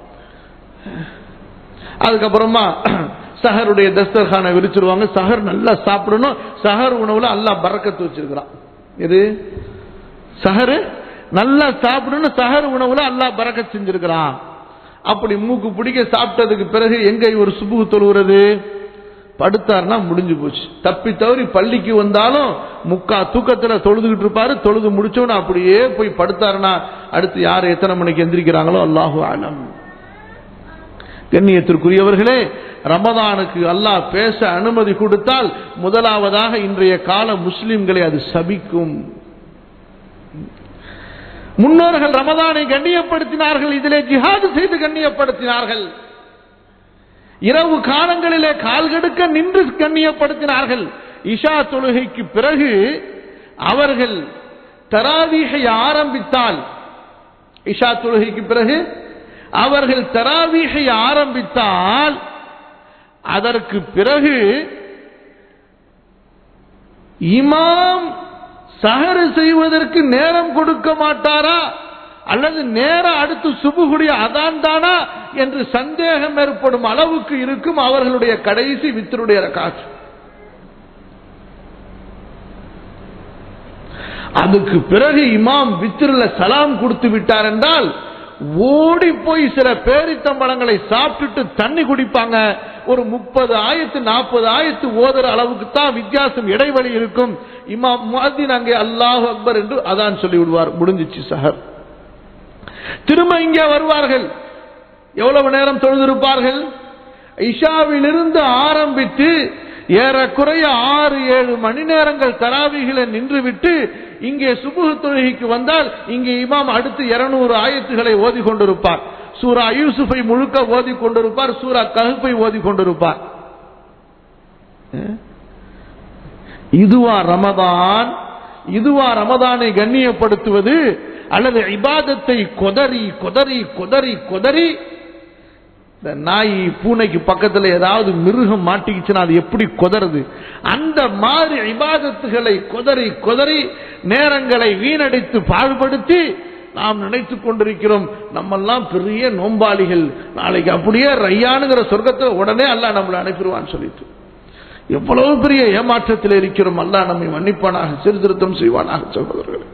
அதுக்கப்புறமா சஹருடைய தஸ்தர்கானை விரிச்சிருவாங்க சஹர் நல்லா சாப்பிடணும் சஹர் உணவுல அல்லாஹ் பறக்கத்து வச்சிருக்கிறான் இது சஹரு நல்லா சாப்பிடணும் சஹர் உணவுல அல்லாஹ் பறக்கத் செஞ்சிருக்கிறான் அப்படி மூக்கு பிடிக்க சாப்பிட்டதுக்கு பிறகு எங்க இவர் சுபு தொழுகிறது படுத்தாருன்னா முடிஞ்சு போச்சு தப்பி தவறி பள்ளிக்கு வந்தாலும் முக்கா தூக்கத்துல தொழுதுகிட்டு இருப்பாரு தொழுது முடிச்சோன்னு அப்படியே போய் படுத்தாருன்னா அடுத்து யார் எத்தனை மணிக்கு எந்திரிக்கிறாங்களோ அல்லாஹு ஆலம் கண்ணியத்திற்குரியவர்களே ரமதானுக்கு அல்லாஹ் பேச அனுமதி கொடுத்தால் முதலாவதாக இன்றைய கால முஸ்லிம்களை அது சபிக்கும் முன்னோர்கள் ரமதானை கண்ணியப்படுத்தினார்கள் இதிலே ஜிஹாது செய்து கண்ணியப்படுத்தினார்கள் இரவு காலங்களிலே கால்கெடுக்க நின்று கண்ணியப்படுத்தினார்கள் இஷா தொழுகைக்கு பிறகு அவர்கள் தராவீகை ஆரம்பித்தால் இஷா தொழுகைக்கு பிறகு அவர்கள் தராவீகை ஆரம்பித்தால் அதற்கு பிறகு இமாம் சஹரு செய்வதற்கு நேரம் கொடுக்க மாட்டாரா அல்லது நேரம் அடுத்து சுபுகுடைய அதான் தானா என்று சந்தேகம் ஏற்படும் அளவுக்கு இருக்கும் அவர்களுடைய கடைசி வித்தருடைய காசு அதுக்கு பிறகு இமாம் வித்திரில சலாம் கொடுத்து விட்டார் என்றால் ஓடி போய் சில பேரித்தம்பழங்களை சாப்பிட்டுட்டு தண்ணி குடிப்பாங்க ஒரு முப்பது ஆயிரத்து நாற்பது ஆயிரத்து ஓதுற அளவுக்கு தான் வித்தியாசம் இடைவெளி இருக்கும் இமாம் முஅத்தின் அங்கே அல்லாஹ் அக்பர் என்று அதான் சொல்லி விடுவார் முடிஞ்சிச்சு சஹர் திரும்ப இங்கே வருவார்கள் எவ்வளவு நேரம் தொழுதிருப்பார்கள் இஷாவிலிருந்து ஆரம்பித்து ஏறக்குறைய ஆறு ஏழு மணி நேரங்கள் தராவிகளை நின்றுவிட்டு இங்கே சுபுக தொழுகைக்கு வந்தால் இங்கே இமாம் அடுத்து இருநூறு ஆயத்துகளை ஓதி கொண்டிருப்பார் சூரா யூசுஃபை முழுக்க ஓதி கொண்டிருப்பார் சூரா கஹுப்பை ஓதி கொண்டிருப்பார் இதுவா ரமதான் இதுவா ரமதானை கண்ணியப்படுத்துவது அல்லது இபாதத்தை கொதறி கொதறி கொதறி கொதறி இந்த நாய் பூனைக்கு பக்கத்தில் ஏதாவது மிருகம் மாட்டிக்கிச்சுன்னா அது எப்படி கொதறது அந்த மாதிரி இபாதத்துகளை கொதறி கொதறி நேரங்களை வீணடித்து பாழ்படுத்தி நாம் நினைத்துக் கொண்டிருக்கிறோம் நம்மெல்லாம் பெரிய நோம்பாளிகள் நாளைக்கு அப்படியே ரையானுங்கிற சொர்க்கத்தில் உடனே அல்ல நம்மளை அனுப்பிடுவான்னு சொல்லிட்டு எவ்வளவு பெரிய ஏமாற்றத்தில் இருக்கிறோம் அல்ல நம்மை மன்னிப்பானாக சீர்திருத்தம் செய்வானாக சகோதரர்கள்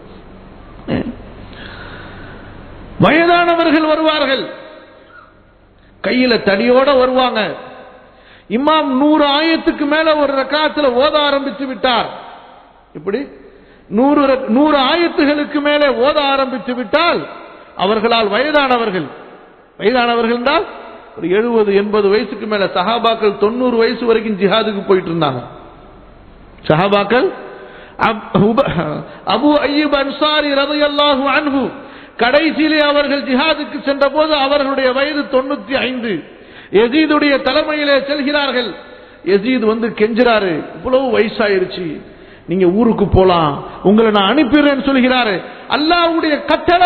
வயதானவர்கள் வருவார்கள் கையில தடியோட வருவாங்க இமாம் நூறு ஆயிரத்துக்கு மேல ஒரு ரக்காத்துல ஓத ஆரம்பித்து விட்டார் இப்படி நூறு நூறு ஆயத்துகளுக்கு மேலே ஓத ஆரம்பித்து விட்டால் அவர்களால் வயதானவர்கள் வயதானவர்கள் என்றால் ஒரு எழுபது எண்பது வயசுக்கு மேல சஹாபாக்கள் தொண்ணூறு வயசு வரைக்கும் ஜிஹாதுக்கு போயிட்டு இருந்தாங்க சஹாபாக்கள் அபு ஐயூப் அன்சாரி ரதையல்லாஹு அன்ஹு கடைசியிலே அவர்கள் ஜிஹாதுக்கு சென்ற போது அவர்களுடைய வயது தொண்ணூத்தி ஐந்து எசீதுடைய தலைமையிலே செல்கிறார்கள் எசீத் வந்து கெஞ்சுறாரு இவ்வளவு வயசாயிருச்சு நீங்க ஊருக்கு போலாம் உங்களை நான் அனுப்பிடுறேன்னு சொல்கிறாரு அல்லாவுடைய கட்டளை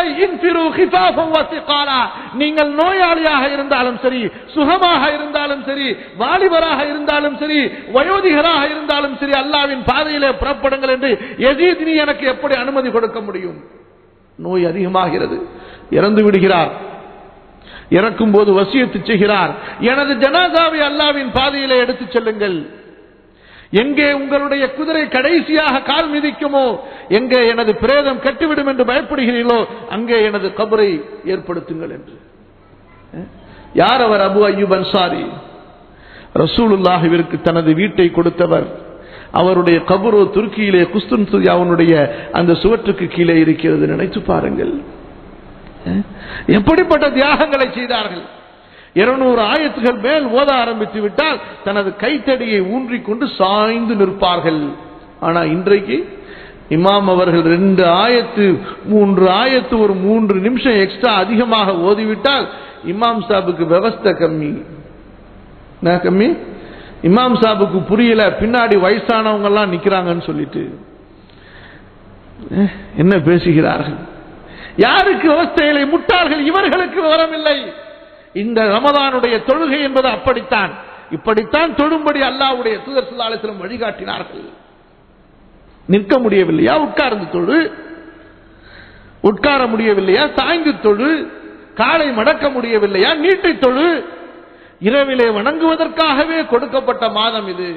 நீங்கள் நோயாளியாக இருந்தாலும் சரி சுகமாக இருந்தாலும் சரி வாலிபராக இருந்தாலும் சரி வயோதிகராக இருந்தாலும் சரி அல்லாவின் பாதையிலே புறப்படுங்கள் என்று எசீத் நீ எனக்கு எப்படி அனுமதி கொடுக்க முடியும் நோய் அதிகமாகிறது இறந்து விடுகிறார் இறக்கும் போது வசியத்து செய்கிறார் எனது ஜனாதாவை அல்லாவின் பாதையிலே எடுத்துச் செல்லுங்கள் எங்கே உங்களுடைய குதிரை கடைசியாக கால் மிதிக்குமோ எங்கே எனது பிரேதம் கட்டிவிடும் என்று பயப்படுகிறீர்களோ அங்கே எனது கபரை ஏற்படுத்துங்கள் என்று யார் அவர் அபு அய்யூப் அன்சாரி ரசூலுல்லாஹிற்கு தனது வீட்டை கொடுத்தவர் அவருடைய கபரோ துருக்கியிலே குஸ்துன் அவனுடைய அந்த சுவற்றுக்கு கீழே இருக்கிறது நினைத்து பாருங்கள் எப்படிப்பட்ட தியாகங்களை செய்தார்கள் இருநூறு ஆயத்துகள் மேல் ஓத ஆரம்பித்து விட்டால் தனது கைத்தடியை ஊன்றிக்கொண்டு சாய்ந்து நிற்பார்கள் ஆனா இன்றைக்கு இமாம் அவர்கள் ரெண்டு ஆயத்து மூன்று ஆயத்து ஒரு மூன்று நிமிஷம் எக்ஸ்ட்ரா அதிகமாக ஓதிவிட்டால் இமாம் சாபுக்கு விவஸ்தை கம்மி என்ன கம்மி இமாம் சாபுக்கு புரியல பின்னாடி வயசானவங்க எல்லாம் நிக்கிறாங்கன்னு சொல்லிட்டு என்ன பேசுகிறார்கள் யாருக்கு விவஸ்தைகளை முட்டார்கள் இவர்களுக்கு விவரமில்லை இந்த ரமதானுடைய தொழுகை என்பது அப்படித்தான் இப்படித்தான் தொழும்படி அல்லாவுடைய தூதர் சுல்லாசலம் வழிகாட்டினார்கள் நிற்க முடியவில்லையா உட்கார்ந்து தொழு உட்கார முடியவில்லையா சாய்ந்து தொழு காலை மடக்க முடியவில்லையா நீட்டை தொழு இரவிலே வணங்குவதற்காகவே கொடுக்கப்பட்ட மாதம் இது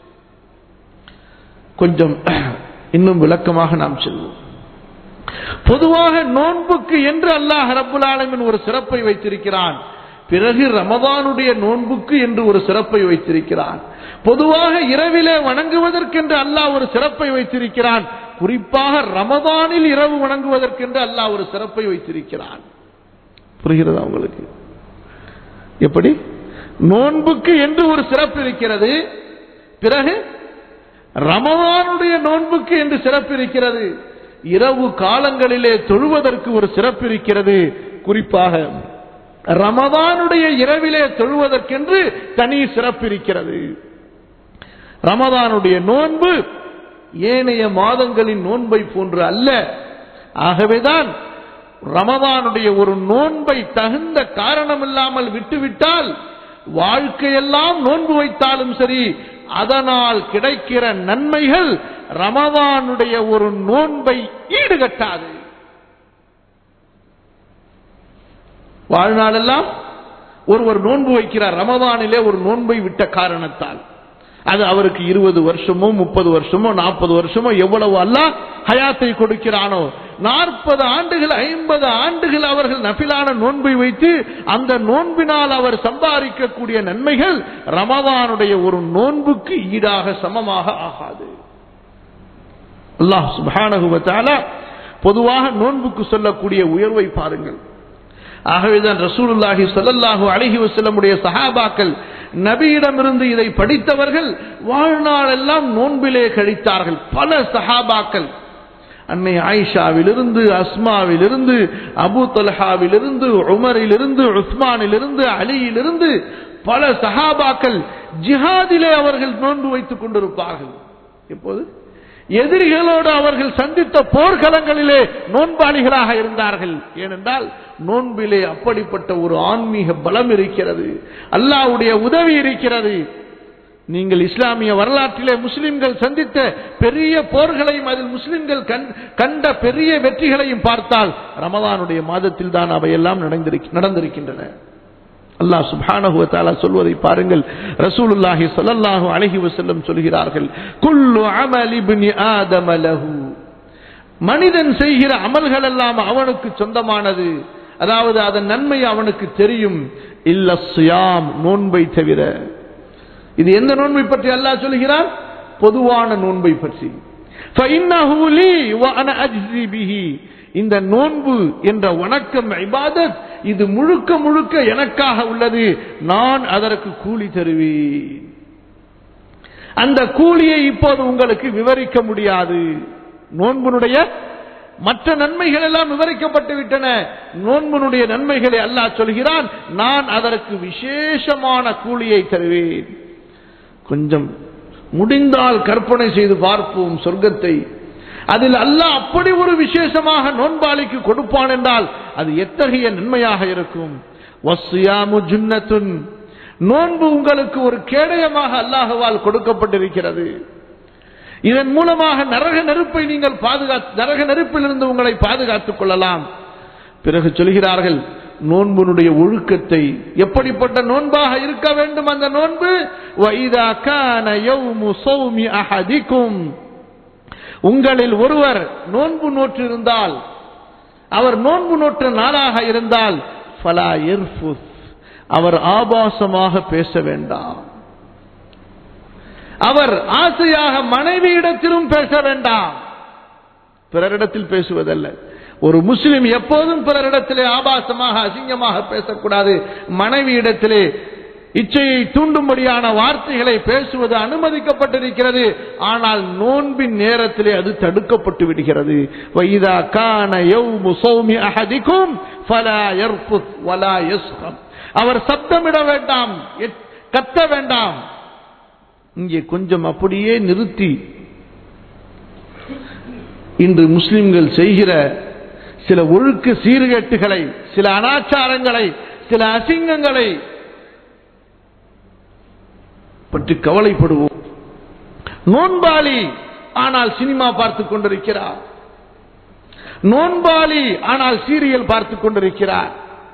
கொஞ்சம் இன்னும் விளக்கமாக நாம் செல்வோம் பொதுவாக நோன்புக்கு என்று அல்லாஹ் ரபுல் ஆலமின் ஒரு சிறப்பை வைத்திருக்கிறான் பிறகு ரமதானுடைய நோன்புக்கு என்று ஒரு சிறப்பை வைத்திருக்கிறான் பொதுவாக இரவிலே வணங்குவதற்கென்று அல்லாஹ் ஒரு சிறப்பை வைத்திருக்கிறான் குறிப்பாக ரமதானில் இரவு வணங்குவதற்கென்று அல்லாஹ் ஒரு சிறப்பை வைத்திருக்கிறான் புரிகிறதா உங்களுக்கு எப்படி நோன்புக்கு என்று ஒரு சிறப்பு இருக்கிறது பிறகு ரமதானுடைய நோன்புக்கு என்று சிறப்பு இருக்கிறது இரவு காலங்களிலே தொழுவதற்கு ஒரு சிறப்பு இருக்கிறது குறிப்பாக ரமதானுடைய இரவிலே தொழுவதற்கென்று தனி சிறப்பு இருக்கிறது ரமதானுடைய நோன்பு ஏனைய மாதங்களின் நோன்பை போன்று அல்ல ஆகவேதான் ரமதானுடைய ஒரு நோன்பை தகுந்த காரணம் இல்லாமல் விட்டுவிட்டால் வாழ்க்கையெல்லாம் நோன்பு வைத்தாலும் சரி அதனால் கிடைக்கிற நன்மைகள் ரமதானுடைய ஒரு நோன்பை ஈடுகட்டாது வாழ்நாளெல்லாம் ஒருவர் நோன்பு வைக்கிறார் ரமதானிலே ஒரு நோன்பை விட்ட காரணத்தால் அது அவருக்கு இருபது வருஷமோ முப்பது வருஷமோ நாற்பது வருஷமோ எவ்வளவு அல்ல ஹயாத்தை கொடுக்கிறானோ நாற்பது ஆண்டுகள் ஐம்பது ஆண்டுகள் அவர்கள் நபிலான நோன்பை வைத்து அந்த நோன்பினால் அவர் சம்பாதிக்கக்கூடிய நன்மைகள் ரமதானுடைய ஒரு நோன்புக்கு ஈடாக சமமாக ஆகாது அல்லாஹ் சுபானகுவத்தால பொதுவாக நோன்புக்கு சொல்லக்கூடிய உயர்வை பாருங்கள் ஆகவேதான் ரசூலுல்லாஹி சொல்லல்லாஹு அழகி வசல்லமுடைய சஹாபாக்கள் நபியிடமிருந்து இதை படித்தவர்கள் வாழ்நாளெல்லாம் நோன்பிலே கழித்தார்கள் பல சஹாபாக்கள் அன்னை ஆயிஷாவிலிருந்து அஸ்மாவிலிருந்து அபு தல்ஹாவிலிருந்து உமரிலிருந்து உஸ்மானிலிருந்து அலியிலிருந்து பல சஹாபாக்கள் ஜிஹாதிலே அவர்கள் நோன்பு வைத்துக் கொண்டிருப்பார்கள் எப்போது எதிரிகளோடு அவர்கள் சந்தித்த போர்க்களங்களிலே நோன்பாளிகளாக இருந்தார்கள் ஏனென்றால் நோன்பிலே அப்படிப்பட்ட ஒரு ஆன்மீக பலம் இருக்கிறது அல்லாவுடைய உதவி இருக்கிறது நீங்கள் இஸ்லாமிய வரலாற்றிலே முஸ்லிம்கள் சந்தித்த பெரிய போர்களையும் அதில் முஸ்லிம்கள் கண்ட பெரிய வெற்றிகளையும் பார்த்தால் ரமதானுடைய மாதத்தில் தான் அவையெல்லாம் நடந்திருக்கின்றன அல்லாஹ் சுபானகுவத்தாலா சொல்வதை பாருங்கள் ரசூலுல்லாஹி ஸல்லல்லாஹு அலைஹி வஸல்லம் சொல்கிறார்கள் குல்லு அமல் இப்னி ஆதம லஹு மனிதன் செய்கிற அமல்கள் எல்லாம் அவனுக்கு சொந்தமானது அதாவது அதன் நன்மை அவனுக்கு தெரியும் இல்ல சுயாம் நோன்பை தவிர இது எந்த நோன்பை பற்றி அல்லாஹ் சொல்கிறார் பொதுவான நோன்பை பற்றி فإنه لي وأنا أجزي به இந்த நோன்பு என்ற வணக்கம் இபாதத் இது முழுக்க முழுக்க எனக்காக உள்ளது நான் அதற்கு கூலி தருவேன் அந்த கூலியை இப்போது உங்களுக்கு விவரிக்க முடியாது நோன்புனுடைய மற்ற நன்மைகள் எல்லாம் விவரிக்கப்பட்டு விட்டன நோன்புனுடைய நன்மைகளை அல்லாஹ் சொல்கிறான் நான் அதற்கு விசேஷமான கூலியை தருவேன் கொஞ்சம் முடிந்தால் கற்பனை செய்து பார்ப்போம் சொர்க்கத்தை அதில் அல்லாஹ் அப்படி ஒரு விசேஷமாக நோன்பாளிக்கு கொடுப்பான் என்றால் அது எத்தகைய நன்மையாக இருக்கும் நோன்பு உங்களுக்கு ஒரு கேடயமாக அல்லாஹவால் கொடுக்கப்பட்டிருக்கிறது இதன் மூலமாக நரக நெருப்பை நீங்கள் பாதுகாத்து நரக நெருப்பிலிருந்து உங்களை பாதுகாத்துக் கொள்ளலாம் பிறகு சொல்கிறார்கள் நோன்புனுடைய ஒழுக்கத்தை எப்படிப்பட்ட நோன்பாக இருக்க வேண்டும் அந்த நோன்பு அஹதிக்கும் உங்களில் ஒருவர் நோன்பு நோற்றிருந்தால் அவர் நோன்பு நோற்ற நாளாக இருந்தால் ஃபலா இர்ஃபுஸ் அவர் ஆபாசமாக பேச வேண்டாம் அவர் ஆசையாக மனைவியிடத்திலும் பேச வேண்டாம் பிறரிடத்தில் பேசுவதல்ல ஒரு முஸ்லிம் எப்போதும் பிறரிடத்திலே ஆபாசமாக அசிங்கமாக பேசக்கூடாது மனைவியிடத்திலே இச்சையை தூண்டும்படியான வார்த்தைகளை பேசுவது அனுமதிக்கப்பட்டிருக்கிறது ஆனால் நோன்பின் நேரத்திலே அது தடுக்கப்பட்டு விடுகிறது வைதா கான யௌமு சௌமி அஹதிக்கும் ஃபலா யர்ஃபுத் வலா யஸ்கம் அவர் சப்தமிட வேண்டாம் கத்த வேண்டாம் இங்கே கொஞ்சம் அப்படியே நிறுத்தி இன்று முஸ்லிம்கள் செய்கிற சில ஒழுக்க சீர்கேட்டுகளை சில அனாச்சாரங்களை சில அசிங்கங்களை பற்றி கவலைப்படுவோம் நோன்பாளி ஆனால் சினிமா பார்த்துக் கொண்டிருக்கிறார் நோன்பாளி ஆனால் சீரியல் பார்த்துக் கொண்டிருக்கிறார்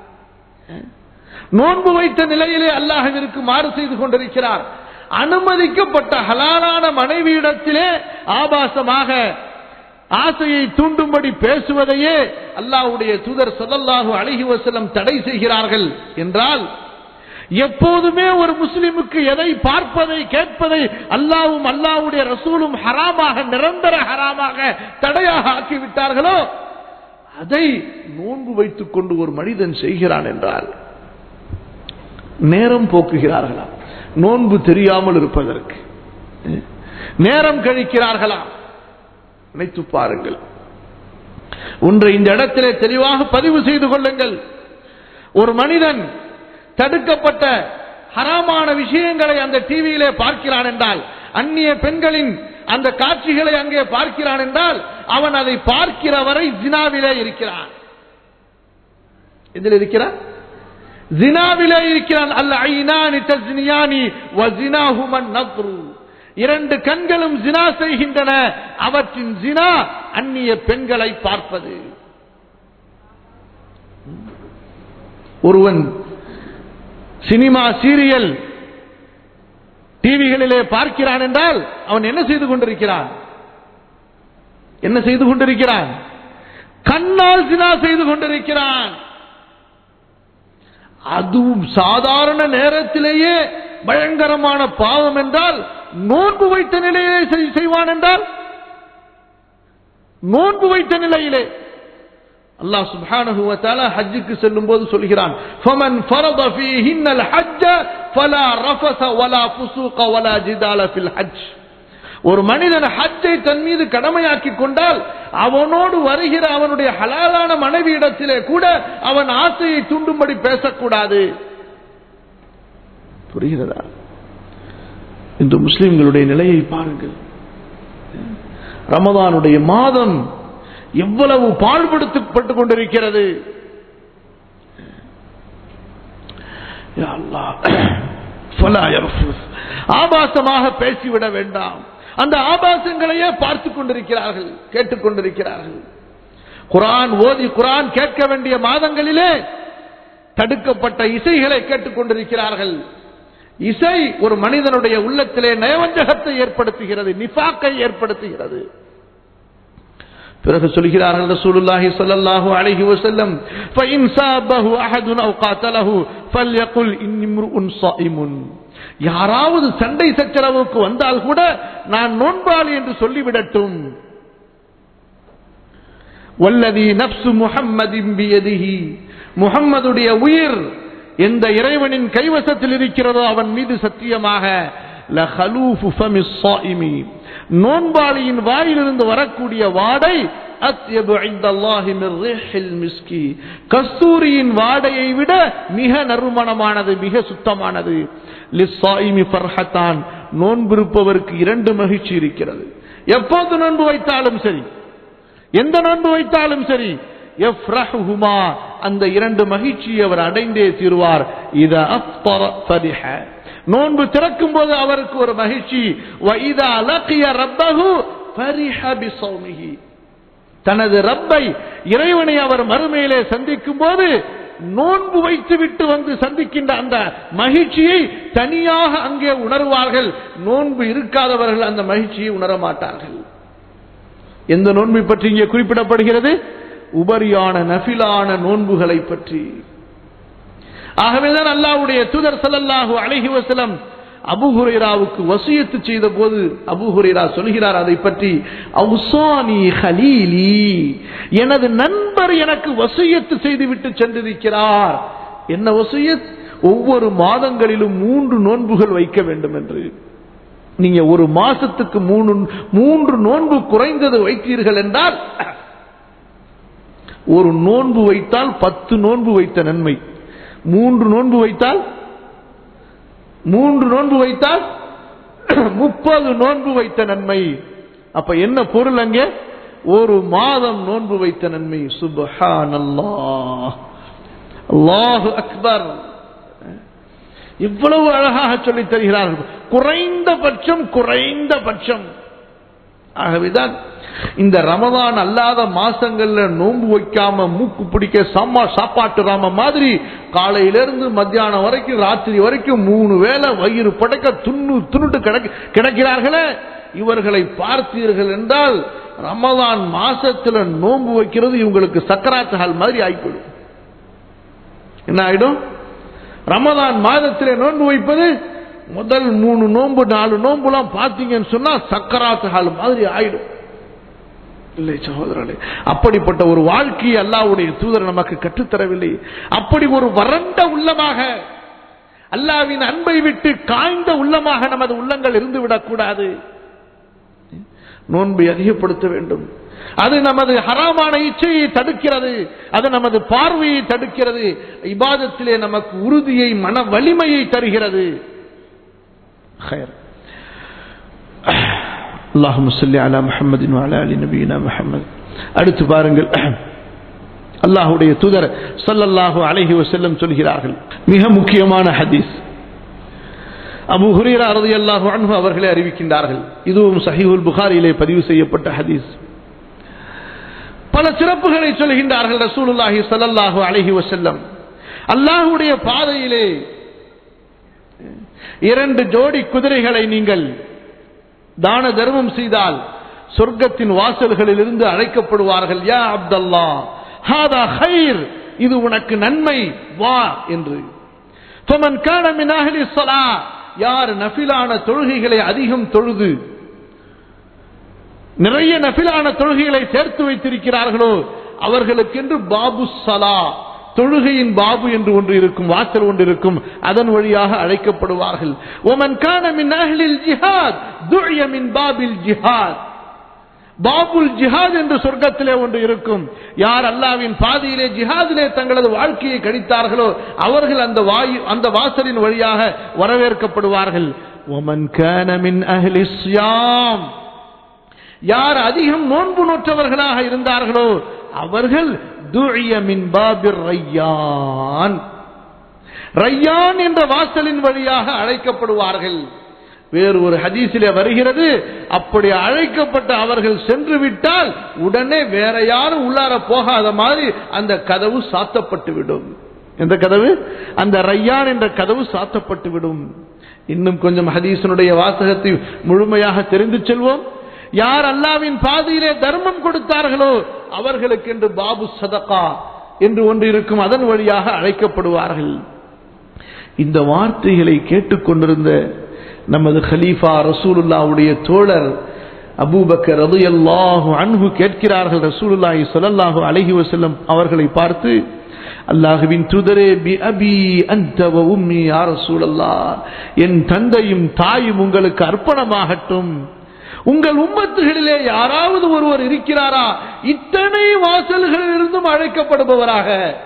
நோன்பு வைத்த நிலையிலே அல்லாஹிற்கு மாறு செய்து கொண்டிருக்கிறார் அனுமதிக்கப்பட்ட ஹலாலான மனைவியிடத்திலே ஆபாசமாக ஆசையை தூண்டும்படி பேசுவதையே அல்லாஹ்வுடைய தூதர் ஸல்லல்லாஹு அலைஹி வஸல்லம் தடை செய்கிறார்கள் என்றால் எப்போதுமே ஒரு முஸ்லிமுக்கு எதை பார்ப்பதை கேட்பதை அல்லாவும் அல்லாவுடைய ரசூலும் ஹராமாக நிரந்தர ஹராமாக தடையாக ஆக்கிவிட்டார்களோ அதை நோன்பு வைத்துக் கொண்டு ஒரு மனிதன் செய்கிறான் என்றால் நேரம் போக்குகிறார்களா நோன்பு தெரியாமல் இருப்பதற்கு நேரம் கழிக்கிறார்களா நினைத்து பாருங்கள் ஒன்றை இந்த இடத்திலே தெளிவாக பதிவு செய்து கொள்ளுங்கள் ஒரு மனிதன் தடுக்கப்பட்ட ஹராமான விஷயங்களை அந்த டிவியிலே பார்க்கிறான் என்றால் அந்நிய பெண்களின் அந்த காட்சிகளை அங்கே பார்க்கிறான் என்றால் அவன் அதை பார்க்கிற வரை ஜினாவிலே இருக்கிறான் இதில் இருக்கிறான் ஜினாவிலே இருக்கிறான் அல்ல ஐநானி தஸ்னியானி வஜினாஹுமன் நத்ரு இரண்டு கண்களும் ஜினா செய்கின்றன அவற்றின் ஜினா அந்நிய பெண்களை பார்ப்பது ஒருவன் சினிமா சீரியல் டிவிகளிலே பார்க்கிறான் என்றால் அவன் என்ன செய்து கொண்டிருக்கிறான் என்ன செய்து கொண்டிருக்கிறான் கண்ணால் சினா செய்து கொண்டிருக்கிறான் அதுவும் சாதாரண நேரத்திலேயே பயங்கரமான பாவம் என்றால் நோன்பு வைத்த நிலையிலே செய்- செய்வான் என்றால் நோன்பு வைத்த நிலையிலே அல்லாஹ் சுப்ஹானஹு வ தஆலா ஹஜ்ஜுக்கு செல்லும் போது சொல்கிறான் ஃபமன் ஃபரத ஃபீஹின்னல் ஹஜ்ஜ ஃபலா ரஃபஸ வலா ஃபுசூக வலா ஜிதால ஃபில் ஹஜ் ஒரு மனிதன் ஹஜ்ஜை தன் மீது கடமையாக்கி கொண்டால் அவனோடு வருகிற அவனுடைய ஹலாலான மனைவி இடத்திலே கூட அவன் ஆசையை தூண்டும்படி பேசக்கூடாது புரிகிறதா இந்த முஸ்லிம்களுடைய நிலையை பாருங்கள் ரமதானுடைய மாதம் எவ்வளவு பாழ்படுத்தப்பட்டுக் கொண்டிருக்கிறது யா அல்லாஹ். ஃபலா யர்ஃபுஸ். ஆபாசமாக பேசிவிட வேண்டாம் அந்த ஆபாசங்களையே பார்த்துக் கொண்டிருக்கிறார்கள் கேட்டுக் கொண்டிருக்கிறார்கள் குரான் ஓதி குரான் கேட்க வேண்டிய மாதங்களிலே தடுக்கப்பட்ட இசைகளை கேட்டுக் கொண்டிருக்கிறார்கள் இசை ஒரு மனிதனுடைய உள்ளத்திலே நயவஞ்சகத்தை ஏற்படுத்துகிறது நிஃபாக்கை ஏற்படுத்துகிறது பிறகு சொல்கிறார்கள் ரசூலுல்லாஹி ஸல்லல்லாஹு அலைஹி வஸல்லம் فإن سابه أحد أو قاتله فليقل إني امرؤ صائم யாராவது சண்டை சச்சரவுக்கு வந்தால் கூட நான் நோன்பாளி என்று சொல்லிவிடட்டும் வல்லதி நப்சு முஹம்மதின் பியதிஹி முஹம்மதுடைய உயிர் எந்த இறைவனின் கைவசத்தில் இருக்கிறதோ அவன் மீது சத்தியமாக லஹலூஃபு ஃபமிஸ் ஸாயிமி நோன்பாளியின் வாயிலிருந்து வரக்கூடிய வாடை அத்யபு இந்தல்லாஹி மிர் ரிஹில் மிஸ்கி கஸ்தூரியின் வாடையை விட மிக நறுமணமானது மிக சுத்தமானது லிஸ்ஸாயிமி ஃபர்ஹத்தான் நோன்பிருப்பவருக்கு இரண்டு மகிழ்ச்சி இருக்கிறது எப்போது நோன்பு வைத்தாலும் சரி எந்த நோன்பு வைத்தாலும் சரி எஃப்ரஹுமா அந்த இரண்டு மகிழ்ச்சியை அவர் அடைந்தே தீர்வார் இத அஃப்தர ஃபரிஹ நோன்பு திறக்கும் போது அவருக்கு ஒரு மகிழ்ச்சி வைதா லக்கிய ரப்பஹு ஃபரிஹ பிஸௌமிஹி தனது ரப்பை இறைவனை அவர் மறுமையிலே சந்திக்கும் போது நோன்பு வைத்து விட்டு வந்து சந்திக்கின்ற அந்த மகிழ்ச்சியை தனியாக அங்கே உணர்வார்கள் நோன்பு இருக்காதவர்கள் அந்த மகிழ்ச்சியை உணர மாட்டார்கள் எந்த நோன்பை பற்றி இங்கே குறிப்பிடப்படுகிறது உபரியான நஃபிலான நோன்புகளை பற்றி ஆகவேதான் அல்லாஹ்வுடைய தூதர் ஸல்லல்லாஹு அலைஹி வஸல்லம் அபூ ஹுரைராவுக்கு வசியத்து செய்த போது அபூ ஹுரைரா சொல்கிறார் அதை பற்றி அவுசானி ஹலீலி எனது நண்பர் எனக்கு வசியத்து செய்துவிட்டு சென்றிருக்கிறார் என்ன வசியத் ஒவ்வொரு மாதங்களிலும் மூன்று நோன்புகள் வைக்க வேண்டும் என்று நீங்க ஒரு மாசத்துக்கு மூணு மூன்று நோன்பு குறைந்தது வைத்தீர்கள் என்றால் ஒரு நோன்பு வைத்தால் பத்து நோன்பு வைத்த நன்மை மூன்று நோன்பு வைத்தால் மூன்று நோன்பு வைத்தால் முப்பது நோன்பு வைத்த நன்மை அப்ப என்ன பொருள் அங்கே ஒரு மாதம் நோன்பு வைத்த நன்மை சுபஹான் அல்லாஹ் அல்லாஹு அக்பர் இவ்வளவு அழகாக சொல்லித் தருகிறார்கள் குறைந்தபட்சம் குறைந்தபட்சம் ஆகவேதான் இந்த ரமதான் அல்லாத மாசங்கள்ல நோன்பு வைக்காம மூக்கு பிடிக்க சம்மா சாப்பாட்டு ராம மாதிரி காலையிலிருந்து மத்தியானம் வரைக்கும் ராத்திரி வரைக்கும் மூணு வேளை வயிறு படைக்க துண்ணு துணுட்டு கிடக்க கிடக்கிறார்களே இவர்களை பார்த்தீர்கள் என்றால் ரமதான் மாசத்துல நோன்பு வைக்கிறது இவங்களுக்கு சக்கராத்து ஹால் மாதிரி ஆயிப்போடும் என்ன ஆயிடும் ரமதான் மாதத்திலே நோன்பு வைப்பது முதல் மூணு நோன்பு நாலு நோன்புலாம் பார்த்தீங்கன்னு சொன்னா சக்கராத்து ஹால் மாதிரி ஆயிடும் இல்லை சகோதரர்களே அப்படிப்பட்ட ஒரு வாழ்க்கையை அல்லாவுடைய தூதர் நமக்கு கற்றுத்தரவில்லை அப்படி ஒரு வறண்ட உள்ளமாக அல்லாவின் அன்பை விட்டு காய்ந்த உள்ளமாக நமது உள்ளங்கள் இருந்து விடக்கூடாது நோன்பை அதிகப்படுத்த வேண்டும் அது நமது ஹராமான இச்சையை தடுக்கிறது அது நமது பார்வையை தடுக்கிறது இபாதத்திலே நமக்கு உறுதியை மன வலிமையை தருகிறது அல்லாஹு சொல்லி அலா முஹம்மதின் அலா அலி நபீனா முஹம்மது அடுத்து பாருங்கள் அல்லாஹுடைய தூதர் சல்லல்லாஹு அலைஹி வஸல்லம் சொல்கிறார்கள் மிக முக்கியமான ஹதீஸ் அபு ஹுரீரா ரலியல்லாஹு அன்ஹு அவர்களே அறிவிக்கின்றார்கள் இதுவும் சஹீஹுல் புகாரியிலே பதிவு செய்யப்பட்ட ஹதீஸ் பல சிறப்புகளை சொல்கின்றார்கள் ரசூலுல்லாஹி ஸல்லல்லாஹு அலைஹி வஸல்லம் அல்லாஹ்வுடைய பாதையிலே இரண்டு ஜோடி குதிரைகளை நீங்கள் தான தர்மம் செய்தால் சொர்க்கத்தின் வாசல்களில் இருந்து அழைக்கப்படுவார்கள் யா அப்தல்லா ஹாதா ஹைர் இது உனக்கு நன்மை வா என்று ஃபமன் கான மின் அஹ்லி ஸலா யார் நஃபிலான தொழுகைகளை அதிகம் தொழுது நிறைய நஃபிலான தொழுகைகளை சேர்த்து வைத்திருக்கிறார்களோ அவர்களுக்கென்று பாபு சலா தொழுகையின் பாபு என்று ஒன்று இருக்கும் வாசல் ஒன்று இருக்கும் அதன் வழியாக அழைக்கப்படுவார்கள் ஒமன் கான மின் அஹ்லில் ஜிஹாத் துஅய மின் பாபில் ஜிஹாத் பாபுல் ஜிஹாத் என்று சொர்க்கத்திலே ஒன்று இருக்கும் யார் அல்லாவின் பாதையிலே ஜிஹாதிலே தங்களது வாழ்க்கையை கழித்தார்களோ அவர்கள் அந்த வாயு அந்த வாசலின் வழியாக வரவேற்கப்படுவார்கள் ஒமன் கான மின் அஹ்லி ஸியாம் யார் அதிகம் நோன்பு நோற்றவர்களாக இருந்தார்களோ அவர்கள் துழிய மின் பாபிர் ரையான் ரையான் என்ற வாசலின் வழியாக அழைக்கப்படுவார்கள் வேறு ஒரு ஹதீஸிலே வருகிறது அப்படி அழைக்கப்பட்ட அவர்கள் சென்று விட்டால் உடனே வேற யாரும் உள்ளார போகாத மாதிரி அந்த கதவு சாத்தப்பட்டு விடும் எந்த கதவு அந்த ரையான் என்ற கதவு சாத்தப்பட்டு விடும் இன்னும் கொஞ்சம் ஹதீசனுடைய வாசகத்தை முழுமையாக தெரிந்து செல்வோம் யார் அல்லாவின் பாதையிலே தர்மம் கொடுத்தார்களோ அவர்களுக்கு என்று பாபு சதகா என்று ஒன்று இருக்கும் அதன் வழியாக அழைக்கப்படுவார்கள் இந்த வார்த்தைகளை கேட்டுக்கொண்டிருந்த நமது ஹலீஃபா ரசூலுல்லாவுடைய தோழர் அபூபக்கர் ரலியல்லாஹு அன்ஹு கேட்கிறார்கள் ரசூலுல்லாஹி ஸல்லல்லாஹு அலைஹி வஸல்லம் அவர்களை பார்த்து அல்லாஹுவின் தூதரே பி அபி அன்த வ உம்மி யா ரசூலல்லாஹ் என் தந்தையும் தாயும் உங்களுக்கு அர்ப்பணமாகட்டும் உங்கள் உம்மத்துகளிலே யாராவது ஒருவர் இருக்கிறாரா இத்தனை வாசல்களில் இருந்தும் அழைக்கப்படுபவராக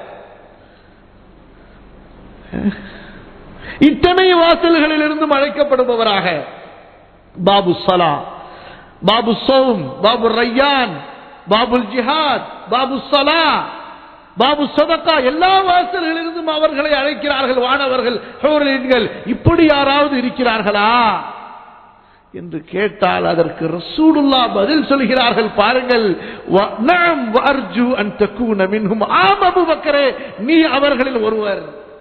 இத்தனை வாசல்களில் இருந்தும் அழைக்கப்படுபவராக பாபு சலா பாபு சௌம் பாபு ரையான் பாபுல் ஜிஹாத் பாபு சலா பாபு சதக்கா எல்லா வாசல்களிலிருந்தும் அவர்களை அழைக்கிறார்கள் வானவர்கள் ஹோரலீன்கள் இப்படி யாராவது இருக்கிறார்களா என்று கேட்டால் அதற்கு ரசூலுல்லா பதில் சொல்கிறார்கள் பாருங்கள் வ- நஅம் வஅர்ஜு அன் தக்கூன மின்ஹும் ஆம் அபூபக்கரே நீ அவர்களில் ஒருவர்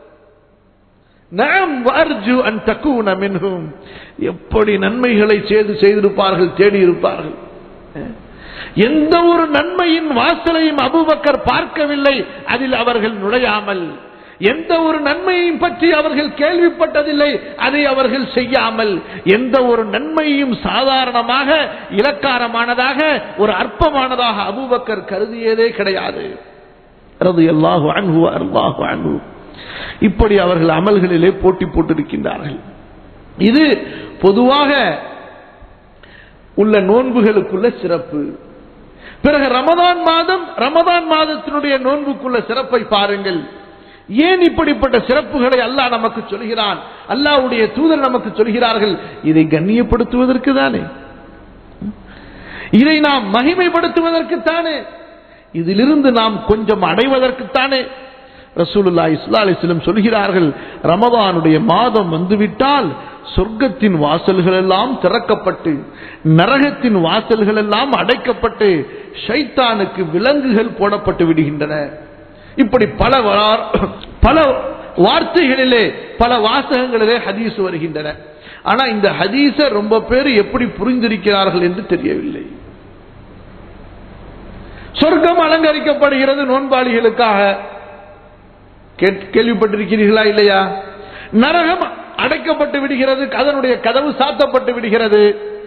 நஅம் வஅர்ஜு அன் தக்கூன மின்ஹும் எப்படி நன்மைகளை செய்து செய்திருப்பார்கள் தேடி இருப்பார்கள் எந்த ஒரு நன்மையின் வாசலையும் அபூபக்கர் பார்க்கவில்லை அதில் அவர்கள் நுழையாமல் எந்த ஒரு நன்மையையும் பற்றி அவர்கள் கேள்விப்பட்டதில்லை அதை அவர்கள் செய்யாமல் எந்த ஒரு நன்மையும் சாதாரணமாக இலக்காரமானதாக ஒரு அற்பமானதாக அபூபக்கர் கருதியதே கிடையாது ரலியல்லாஹு அன்ஹு அல்லாஹு அன்ஹு இப்படி அவர்கள் அமல்களிலே போட்டி போட்டிருக்கின்றார்கள் இது பொதுவாக உள்ள நோன்புகளுக்குள்ள சிறப்பு பிறகு ரமதான் மாதம் ரமதான் மாதத்தினுடைய நோன்புக்குள்ள சிறப்பை பாருங்கள் ஏன் இப்படிப்பட்ட சிறப்புகளை அல்லாஹ் நமக்கு சொல்கிறான் அல்லாஹ்வுடைய தூதர் நமக்கு சொல்கிறார்கள் இதை கண்ணியப்படுத்துவதற்கு தானே இதை நாம் மகிமைப்படுத்துவதற்கு தானே இதிலிருந்து நாம் கொஞ்சம் அடைவதற்குத்தானே ரசூலுல்லா இஸ்லா அலிஸ்லம் சொல்கிறார்கள் ரமதானுடைய மாதம் வந்துவிட்டால் சொர்க்கத்தின் வாசல்கள் எல்லாம் திறக்கப்பட்டு நரகத்தின் வாசல்கள் எல்லாம் அடைக்கப்பட்டு ஷைத்தானுக்கு விலங்குகள் போடப்பட்டு விடுகின்றன இப்படி பல வரார்- பல வார்த்தைகளிலே பல வாசகங்களிலே ஹதீஸ் வருகின்றன ஆனா இந்த ஹதீஸ ரொம்ப பேர் எப்படி புரிந்திருக்கிறார்கள் என்று தெரியவில்லை சொர்க்கம் அலங்கரிக்கப்படுகிறது நோன்பாளிகளுக்காக கேட்- கேள்விப்பட்டிருக்கிறீர்களா இல்லையா நரகம் அடைக்கப்பட்டு விடுகிறது அதனுடைய கதவு சாத்தப்பட்டு விடுகிறது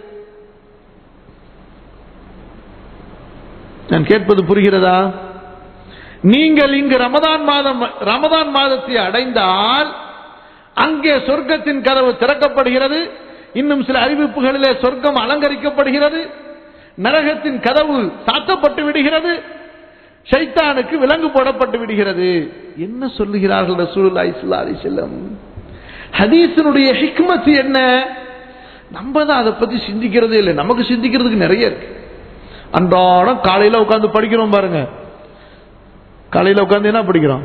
நான் கேட்பது புரிகிறதா நீங்கள் இங்கு ரமதான் மாதம் ரமதான் மாதத்தை அடைந்தால் அங்கே சொர்க்கத்தின் கதவு திறக்கப்படுகிறது இன்னும் சில அறிவிப்புகளிலே சொர்க்கம் அலங்கரிக்கப்படுகிறது நரகத்தின் கதவு சாத்தப்பட்டு விடுகிறது ஷைத்தானுக்கு விலங்கு போடப்பட்டு விடுகிறது என்ன சொல்லுகிறார்கள் ரசூலுல்லாஹி ஸல்லல்லாஹு அலைஹி வஸல்லம் ஹதீஸினுடைய ஹிக்மத் என்ன நம்ம தான் அதை பத்தி சிந்திக்கிறதே இல்லை நமக்கு சிந்திக்கிறதுக்கு நிறைய இருக்கு அன்றாடம் காலையில உட்கார்ந்து படிக்கிறோம் பாருங்க காலையில உட்கார்ந்து என்ன படிக்கிறோம்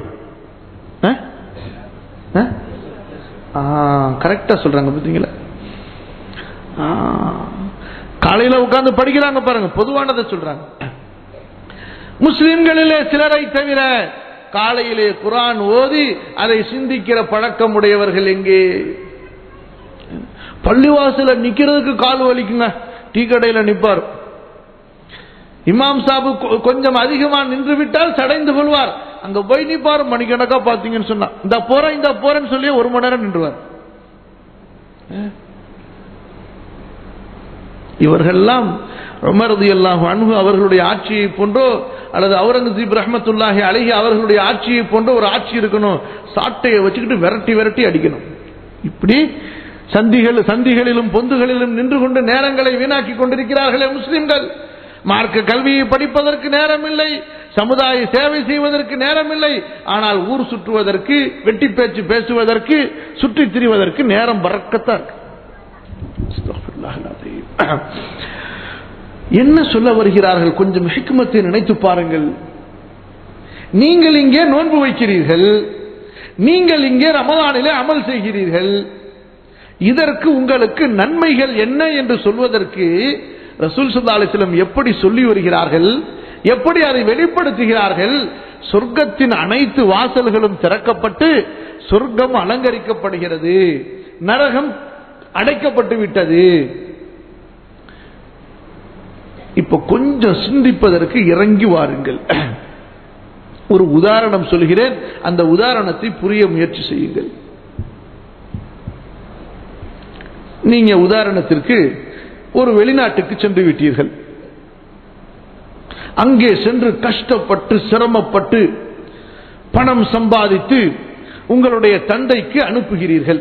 கரெக்டா சொல்றாங்க பார்த்தீங்களா ஆ, காலையில உட்கார்ந்து படிக்கிறாங்க பாருங்க பொதுவானதை சொல்றாங்க முஸ்லிம்களிலே சிலரை தவிர காலையிலே குரான் ஓதி அதை சிந்திக்கிற பழக்கம் உடையவர்கள் எங்கே பள்ளிவாசல நிக்கிறதுக்கு கால் வலிக்குங்க டீ கடையில நிப்பார் இமாம் சாபு கொ- கொஞ்சம் அதிகமா நின்று விட்டால் சடைந்து கொள்வார் அங்க போய் நிப்பார் மணிக்கணக்கா பாத்தீங்கன்னு சொன்னா இந்த போறேன் இந்த போறேன்னு சொல்லி ஒரு மணி நேரம் நின்றுவார் இவர்கள்லாம் உமரது அல்லாஹ் அன்பு அவர்களுடைய ஆட்சியை போன்றோ அல்லது அவுரங்கசீப் ரஹமத்துல்லாஹி அழகி அவர்களுடைய ஆட்சியை போன்றோ ஒரு ஆட்சி இருக்கணும் சாட்டையை வச்சுக்கிட்டு விரட்டி விரட்டி அடிக்கணும் இப்படி சந்திகள் சந்திகளிலும் பொந்துகளிலும் நின்று கொண்டு நேரங்களை வீணாக்கி கொண்டிருக்கிறார்களே முஸ்லிம்கள் மார்க்க கல்வியை படிப்பதற்கு நேரம் இல்லை சமுதாய சேவை செய்வதற்கு நேரம் இல்லை ஆனால் ஊர் சுற்றுவதற்கு வெட்டி பேச்சு பேசுவதற்கு சுற்றித் திரிவதற்கு நேரம் பறக்கத்தான் இருக்கு அஸ்தக்ஃபிருல்லாஹ் அல்-அஸீம். என்ன சொல்ல வருகிறார்கள் கொஞ்சம் ஹிக்மத்தை நினைத்து பாருங்கள் நீங்கள் இங்கே நோன்பு வைக்கிறீர்கள் நீங்கள் இங்கே ரமதானிலே அமல் செய்கிறீர்கள் இதற்கு உங்களுக்கு நன்மைகள் என்ன என்று சொல்வதற்கு ரசூல் சல்லா அலிஸ்லம் எப்படி சொல்லி வருகிறார்கள் எப்படி அதை வெளிப்படுத்துகிறார்கள் சொர்க்கத்தின் அனைத்து வாசல்களும் திறக்கப்பட்டு சொர்க்கம் அலங்கரிக்கப்படுகிறது நரகம் அடைக்கப்பட்டு விட்டது இப்ப கொஞ்சம் சிந்திப்பதற்கு இறங்கி வாருங்கள் ஒரு உதாரணம் சொல்கிறேன் அந்த உதாரணத்தை புரிய முயற்சி செய்யுங்கள் நீங்க உதாரணத்திற்கு ஒரு வெளிநாட்டுக்கு சென்று விட்டீர்கள் அங்கே சென்று கஷ்டப்பட்டு சிரமப்பட்டு பணம் சம்பாதித்து உங்களுடைய தந்தைக்கு அனுப்புகிறீர்கள்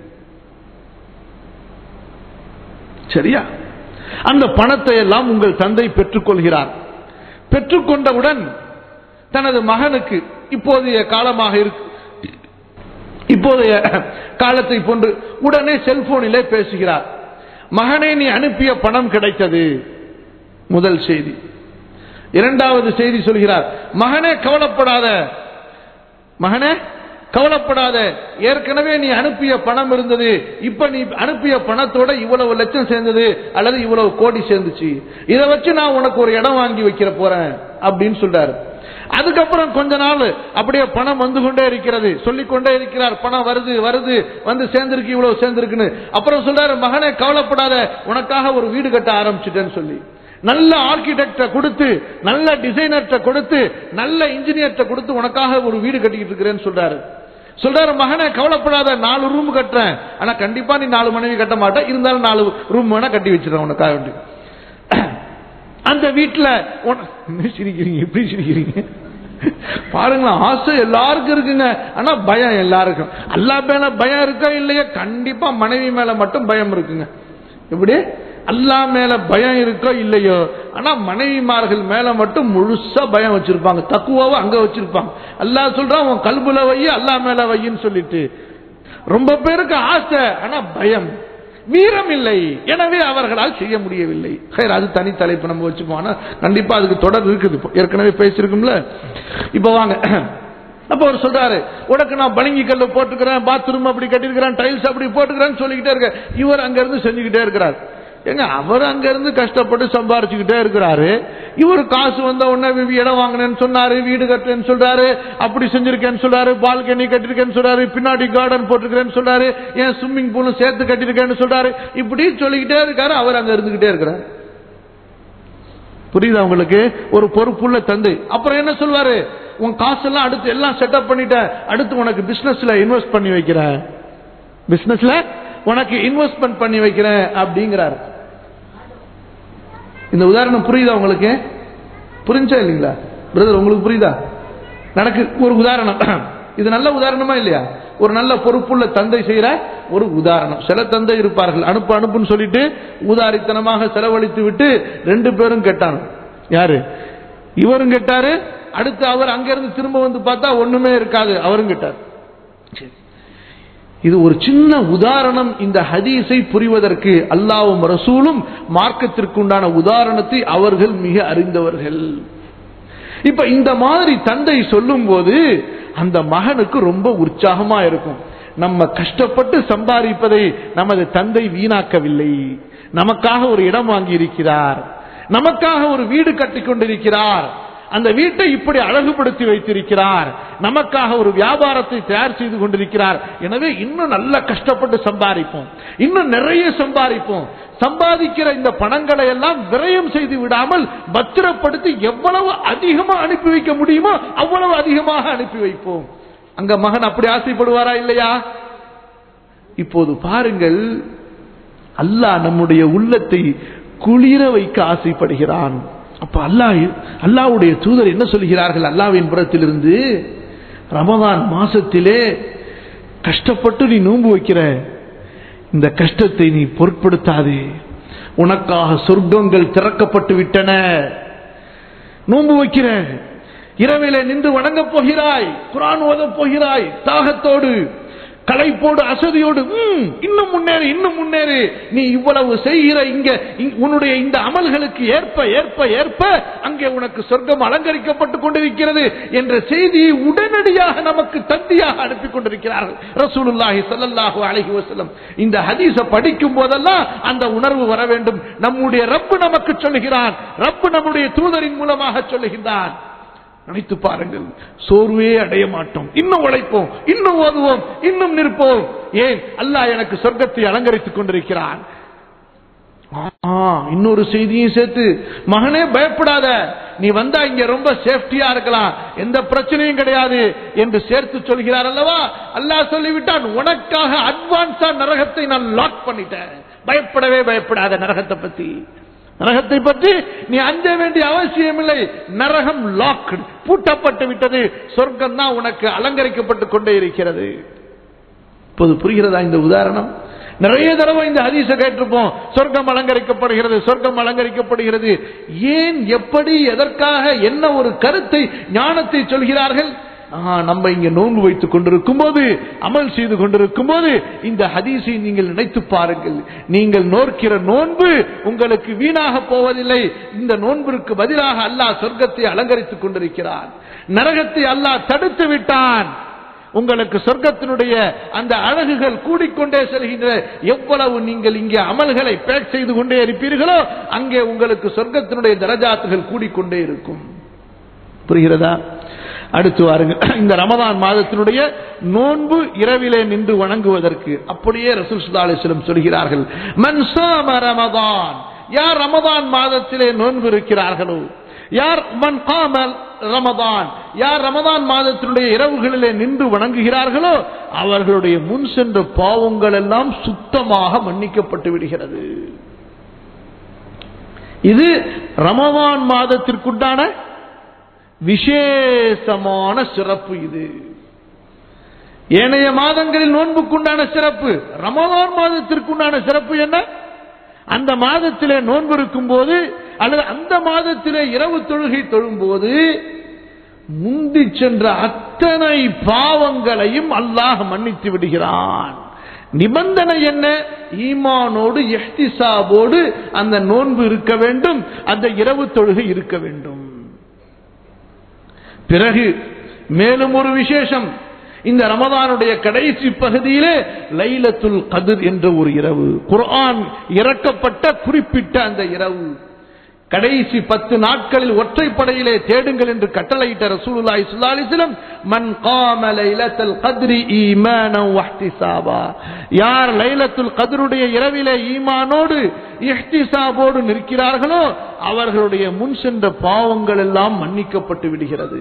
சரியா அந்த பணத்தை எல்லாம் உங்கள் தந்தை பெற்றுக்கொள்கிறார் பெற்றுக்கொண்டவுடன் தனது மகனுக்கு இப்போதைய காலமாக இருக்கு இப்போதைய காலத்தை போன்று உடனே செல்போனிலே பேசுகிறார் மகனே நீ அனுப்பிய பணம் கிடைத்தது முதல் செய்தி இரண்டாவது செய்தி சொல்கிறார் மகனே கவலைப்படாத மகனே கவலைப்படாத ஏற்கனவே நீ அனுப்பிய பணம் இருந்தது இப்ப நீ அனுப்பிய பணத்தோட இவ்வளவு லட்சம் சேர்ந்தது அல்லது இவ்வளவு கோடி சேர்ந்துச்சு இதை வச்சு நான் உனக்கு ஒரு இடம் வாங்கி வைக்கிற போறேன் அப்படின்னு சொல்றாரு அதுக்கப்புறம் கொஞ்ச நாள் அப்படியே பணம் வந்து கொண்டே இருக்கிறது சொல்லிக் கொண்டே இருக்கிறார் பணம் வருது வருது வந்து சேர்ந்திருக்கு இவ்வளவு சேர்ந்திருக்குன்னு அப்புறம் சொல்றாரு மகனே கவலைப்படாத உனக்காக ஒரு வீடு கட்ட ஆரம்பிச்சுட்டேன்னு சொல்லி நல்ல ஆர்கிடெக்ட கொடுத்து நல்ல டிசைனர்கிட்ட கொடுத்து நல்ல இன்ஜினியர்கிட்ட கொடுத்து உனக்காக ஒரு வீடு கட்டிக்கிட்டு இருக்கிறேன்னு சொல்றாரு சொல்றாரு மகனே கவலைப்படாத நாலு ரூம் கட்டுறேன் ஆனா கண்டிப்பா நீ நாலு மனைவி கட்ட மாட்டேன் இருந்தாலும் நாலு ரூம் வேணா கட்டி வச்சிடறேன் உனக்காக வேண்டி அந்த வீட்டுல உன- என்ன சிரிக்கிறீங்க எப்படி சிரிக்கிறீங்க பாருங்களேன் ஆசை எல்லாருக்கும் இருக்குங்க ஆனா பயம் எல்லாருக்கும் அல்லா மேல பயம் இருக்கா இல்லையா கண்டிப்பா மனைவி மேல மட்டும் பயம் இருக்குங்க எப்படி அல்லா மேல பயம் இருக்கோ இல்லையோ ஆனா மனைவிமார்கள் மேல மட்டும் முழுசா பயம் வச்சிருப்பாங்க தக்குவாவை அங்க வச்சிருப்பாங்க அல்லாஹ் சொல்றான் உன் கல்புல வை அல்லா மேல வையின்னு சொல்லிட்டு ரொம்ப பேருக்கு ஆசை ஆனா பயம் வீரம் இல்லை எனவே அவர்களால் செய்ய முடியவில்லை ஹைர், அது தனி தலைப்பு நம்ம வச்சுப்போம் ஆனா கண்டிப்பா அதுக்கு தொடர் இருக்குது இப்போ. ஏற்கனவே பேசியிருக்கோம்ல இப்ப வாங்க அப்ப அவர் சொல்றாரு உனக்கு நான் பளிங்கி கல்லு போட்டுக்கிறேன் பாத்ரூம் அப்படி கட்டிருக்கிறேன் டைல்ஸ் அப்படி போட்டுக்கிறேன்னு சொல்லிக்கிட்டே இருக்க இவர் அங்க இருந்து செஞ்சுக்கிட்டே இருக்கிறார் ஏங்க அவர் அங்க இருந்து கஷ்டப்பட்டு சம்பாரிச்சுக்கிட்டே இருக்கிறாரு இவர் காசு வந்த உடனே வி- இடம் வாங்கினேன்னு சொன்னாரு வீடு கட்டுறேன்னு சொல்றாரு அப்படி செஞ்சிருக்கேன்னு சொல்றாரு பால்கனி கட்டிருக்கேன்னு சொல்றாரு பின்னாடி கார்டன் போட்டிருக்கிறேன்னு சொல்றாரு ஏன் ஸ்விம்மிங் பூலும் சேர்த்து கட்டிருக்கேன்னு சொல்றாரு இப்படி சொல்லிக்கிட்டே இருக்காரு அவர் அங்க இருந்துகிட்டே இருக்கிறார் புரியுதா உங்களுக்கு ஒரு பொறுப்புள்ள தந்தை அப்புறம் என்ன சொல்வாரு உன் காசெல்லாம் அடுத்து எல்லாம் செட்டப் பண்ணிட்ட அடுத்து உனக்கு பிசினஸ்ல இன்வெஸ்ட் பண்ணி வைக்கிறேன் பிசினஸ்ல உனக்கு இன்வெஸ்ட்மெண்ட் பண்ணி வைக்கிறேன் அப்படிங்கிறாரு இந்த உதாரணம் புரியுதா உங்களுக்கு புரிஞ்சா இல்லைங்களா பிரதர் உங்களுக்கு புரியுதா நடக்கு ஒரு உதாரணம் இது நல்ல உதாரணமா இல்லையா ஒரு நல்ல பொறுப்புள்ள தந்தை செய்யற ஒரு உதாரணம் சில தந்தை இருப்பார்கள் அனுப்பு அனுப்புன்னு சொல்லிட்டு ஊதாரித்தனமாக செலவழித்து விட்டு ரெண்டு பேரும் கெட்டாங்க யாரு இவரும் கெட்டாரு அடுத்து அவர் அங்கிருந்து திரும்ப வந்து பார்த்தா ஒண்ணுமே இருக்காது அவரும் கெட்டார் சரி. இது ஒரு சின்ன உதாரணம் இந்த ஹதீஸை புரிவதற்கு அல்லாவும் ரசூலும் மார்க்கத்திற்குண்டான உதாரணத்தை அவர்கள் மிக அறிந்தவர்கள் இப்ப இந்த மாதிரி தந்தை சொல்லும் போது அந்த மகனுக்கு ரொம்ப உற்சாகமா இருக்கும் நம்ம கஷ்டப்பட்டு சம்பாதிப்பதை நமது தந்தை வீணாக்கவில்லை நமக்காக ஒரு இடம் வாங்கி இருக்கிறார் நமக்காக ஒரு வீடு கட்டிக் கொண்டிருக்கிறார் அந்த வீட்டை இப்படி அழகுபடுத்தி வைத்திருக்கிறார் நமக்காக ஒரு வியாபாரத்தை தயார் செய்து கொண்டிருக்கிறார் எனவே இன்னும் நல்ல கஷ்டப்பட்டு சம்பாதிப்போம் இன்னும் நிறைய சம்பாதிப்போம் சம்பாதிக்கிற இந்த பணங்களை எல்லாம் விரயம் செய்து விடாமல் பத்திரப்படுத்தி எவ்வளவு அதிகமா அனுப்பி வைக்க முடியுமோ அவ்வளவு அதிகமாக அனுப்பி வைப்போம் அங்க மகன் அப்படி ஆசைப்படுவாரா இல்லையா இப்போது பாருங்கள் அல்லாஹ் நம்முடைய உள்ளத்தை குளிர வைக்க ஆசைப்படுகிறான் அப்ப அல்லாஹ் அல்லாஹ்வுடைய தூதர் என்ன சொல்கிறார்கள் அல்லாவின் புறத்திலிருந்து ரமதான் மாசத்திலே கஷ்டப்பட்டு நீ நோன்பு வைக்கிற இந்த கஷ்டத்தை நீ பொருட்படுத்தாதே உனக்காக சொர்க்கங்கள் திறக்கப்பட்டு விட்டன நோன்பு வைக்கிற இரவிலே நின்று வணங்கப் போகிறாய் குரான் ஓதப் போகிறாய் தாகத்தோடு களைப்போடு அசதியோடு ம், இன்னும் முன்னேறு இன்னும் முன்னேறு நீ இவ்வளவு செய்கிற இங்க இங்- உன்னுடைய இந்த அமல்களுக்கு ஏற்ப ஏற்ப ஏற்ப அங்கே உனக்கு சொர்க்கம் அலங்கரிக்கப்பட்டுக் கொண்டிருக்கிறது என்ற செய்தியை உடனடியாக நமக்கு தந்தியாக அனுப்பி கொண்டிருக்கிறார்கள் ரசூலுல்லாஹி ஸல்லல்லாஹு அலைஹி வஸல்லம் இந்த ஹதீஸ படிக்கும் போதெல்லாம் அந்த உணர்வு வர வேண்டும் நம்முடைய ரப்பு நமக்கு சொல்லுகிறான் ரப்பு நம்முடைய தூதரின் மூலமாக சொல்லுகின்றான் நினைத்து பாருங்கள் சோர்வே அடைய மாட்டோம் இன்னும் உழைப்போம் இன்னும் ஓதுவோம் இன்னும் நிற்போம் ஏன் அல்லாஹ் எனக்கு சொர்க்கத்தை அலங்கரித்துக் கொண்டிருக்கிறான் ஆ, இன்னொரு செய்தியும் சேர்த்து மகனே பயப்படாத நீ வந்தா இங்க ரொம்ப சேஃப்டியா இருக்கலாம் எந்த பிரச்சனையும் கிடையாது என்று சேர்த்து சொல்கிறார் அல்லவா அல்லாஹ் சொல்லிவிட்டான் உனக்காக அட்வான்ஸா நரகத்தை நான் லாக் பண்ணிட்டேன் பயப்படவே பயப்படாத நரகத்தை பத்தி நரகத்தை பற்றி நீ அஞ்ச வேண்டிய அவசியம் இல்லை நரகம் லாக் பூட்டப்பட்டு விட்டது சொர்க்கம் தான் உனக்கு அலங்கரிக்கப்பட்டுக் கொண்டே இருக்கிறது இப்போது புரிகிறதா இந்த உதாரணம் நிறைய தடவை இந்த ஹதீஸ கேட்டிருப்போம் சொர்க்கம் அலங்கரிக்கப்படுகிறது சொர்க்கம் அலங்கரிக்கப்படுகிறது ஏன் எப்படி எதற்காக என்ன ஒரு கருத்தை ஞானத்தை சொல்கிறார்கள் ஆ, நம்ம இங்க நோன்பு வைத்துக் கொண்டிருக்கும் போது அமல் செய்து கொண்டிருக்கும் போது இந்த ஹதீஸை நீங்கள் நினைத்து பாருங்கள் நீங்கள் நோக்கிற நோன்பு உங்களுக்கு வீணாக போவதில்லை இந்த நோன்பிற்கு பதிலாக அல்லாஹ் சொர்க்கத்தை அலங்கரித்துக் கொண்டிருக்கிறான் நரகத்தை அல்லாஹ் தடுத்து விட்டான் உங்களுக்கு சொர்க்கத்தினுடைய அந்த அழகுகள் கூடிக்கொண்டே செல்கின்ற எவ்வளவு நீங்கள் இங்கே அமல்களை பேக் செய்து கொண்டே இருப்பீர்களோ அங்கே உங்களுக்கு சொர்க்கத்தினுடைய தரஜாத்துகள் கூடிக்கொண்டே இருக்கும் புரிகிறதா அடுத்து வாருங்க இந்த ரமதான் மாதத்தினுடைய நோன்பு இரவிலே நின்று வணங்குவதற்கு அப்படியே ரசூல் சுல்லா அலிஸ்லம் சொல்கிறார்கள் மன் சாம ரமதான் யார் ரமதான் மாதத்திலே நோன்பு இருக்கிறார்களோ யார் மன் காமல் ரமதான் யார் ரமதான் மாதத்தினுடைய இரவுகளிலே நின்று வணங்குகிறார்களோ அவர்களுடைய முன் சென்ற பாவங்கள் எல்லாம் சுத்தமாக மன்னிக்கப்பட்டு விடுகிறது இது ரமதான் மாதத்திற்குண்டான விசேஷமான சிறப்பு இது ஏனைய மாதங்களில் நோன்புக்குண்டான சிறப்பு ரமதான் மாதத்திற்குண்டான சிறப்பு என்ன அந்த மாதத்திலே நோன்பு இருக்கும் போது அல்லது அந்த மாதத்திலே இரவு தொழுகை தொழும்போது முந்தி சென்ற அத்தனை பாவங்களையும் அல்லாஹ் மன்னித்து விடுகிறான் நிபந்தனை என்ன ஈமானோடு எஹ்திசாபோடு அந்த நோன்பு இருக்க வேண்டும் அந்த இரவு தொழுகை இருக்க வேண்டும் பிறகு மேலும் ஒரு விசேஷம் இந்த ரமதானுடைய கடைசி பகுதியிலே லைலத்துல் கதிர் என்ற ஒரு இரவு குர்ஆன் இறக்கப்பட்ட குறிப்பிட்ட அந்த இரவு கடைசி பத்து நாட்களில் ஒற்றைப்படையிலே தேடுங்கள் என்று கட்டளையிட்ட ரசூலுல்லாஹி ஸல்லல்லாஹு அலைஹி வஸல்லம் மன் காம லைலத்துல் கத்ரி ஈமானன் வஹ்திசாபா யார் லைலத்துல் கத்ருடைய இரவிலே ஈமானோடு இஹ்திசாபோடு நிற்கிறார்களோ அவர்களுடைய முன் சென்ற பாவங்கள் எல்லாம் மன்னிக்கப்பட்டு விடுகிறது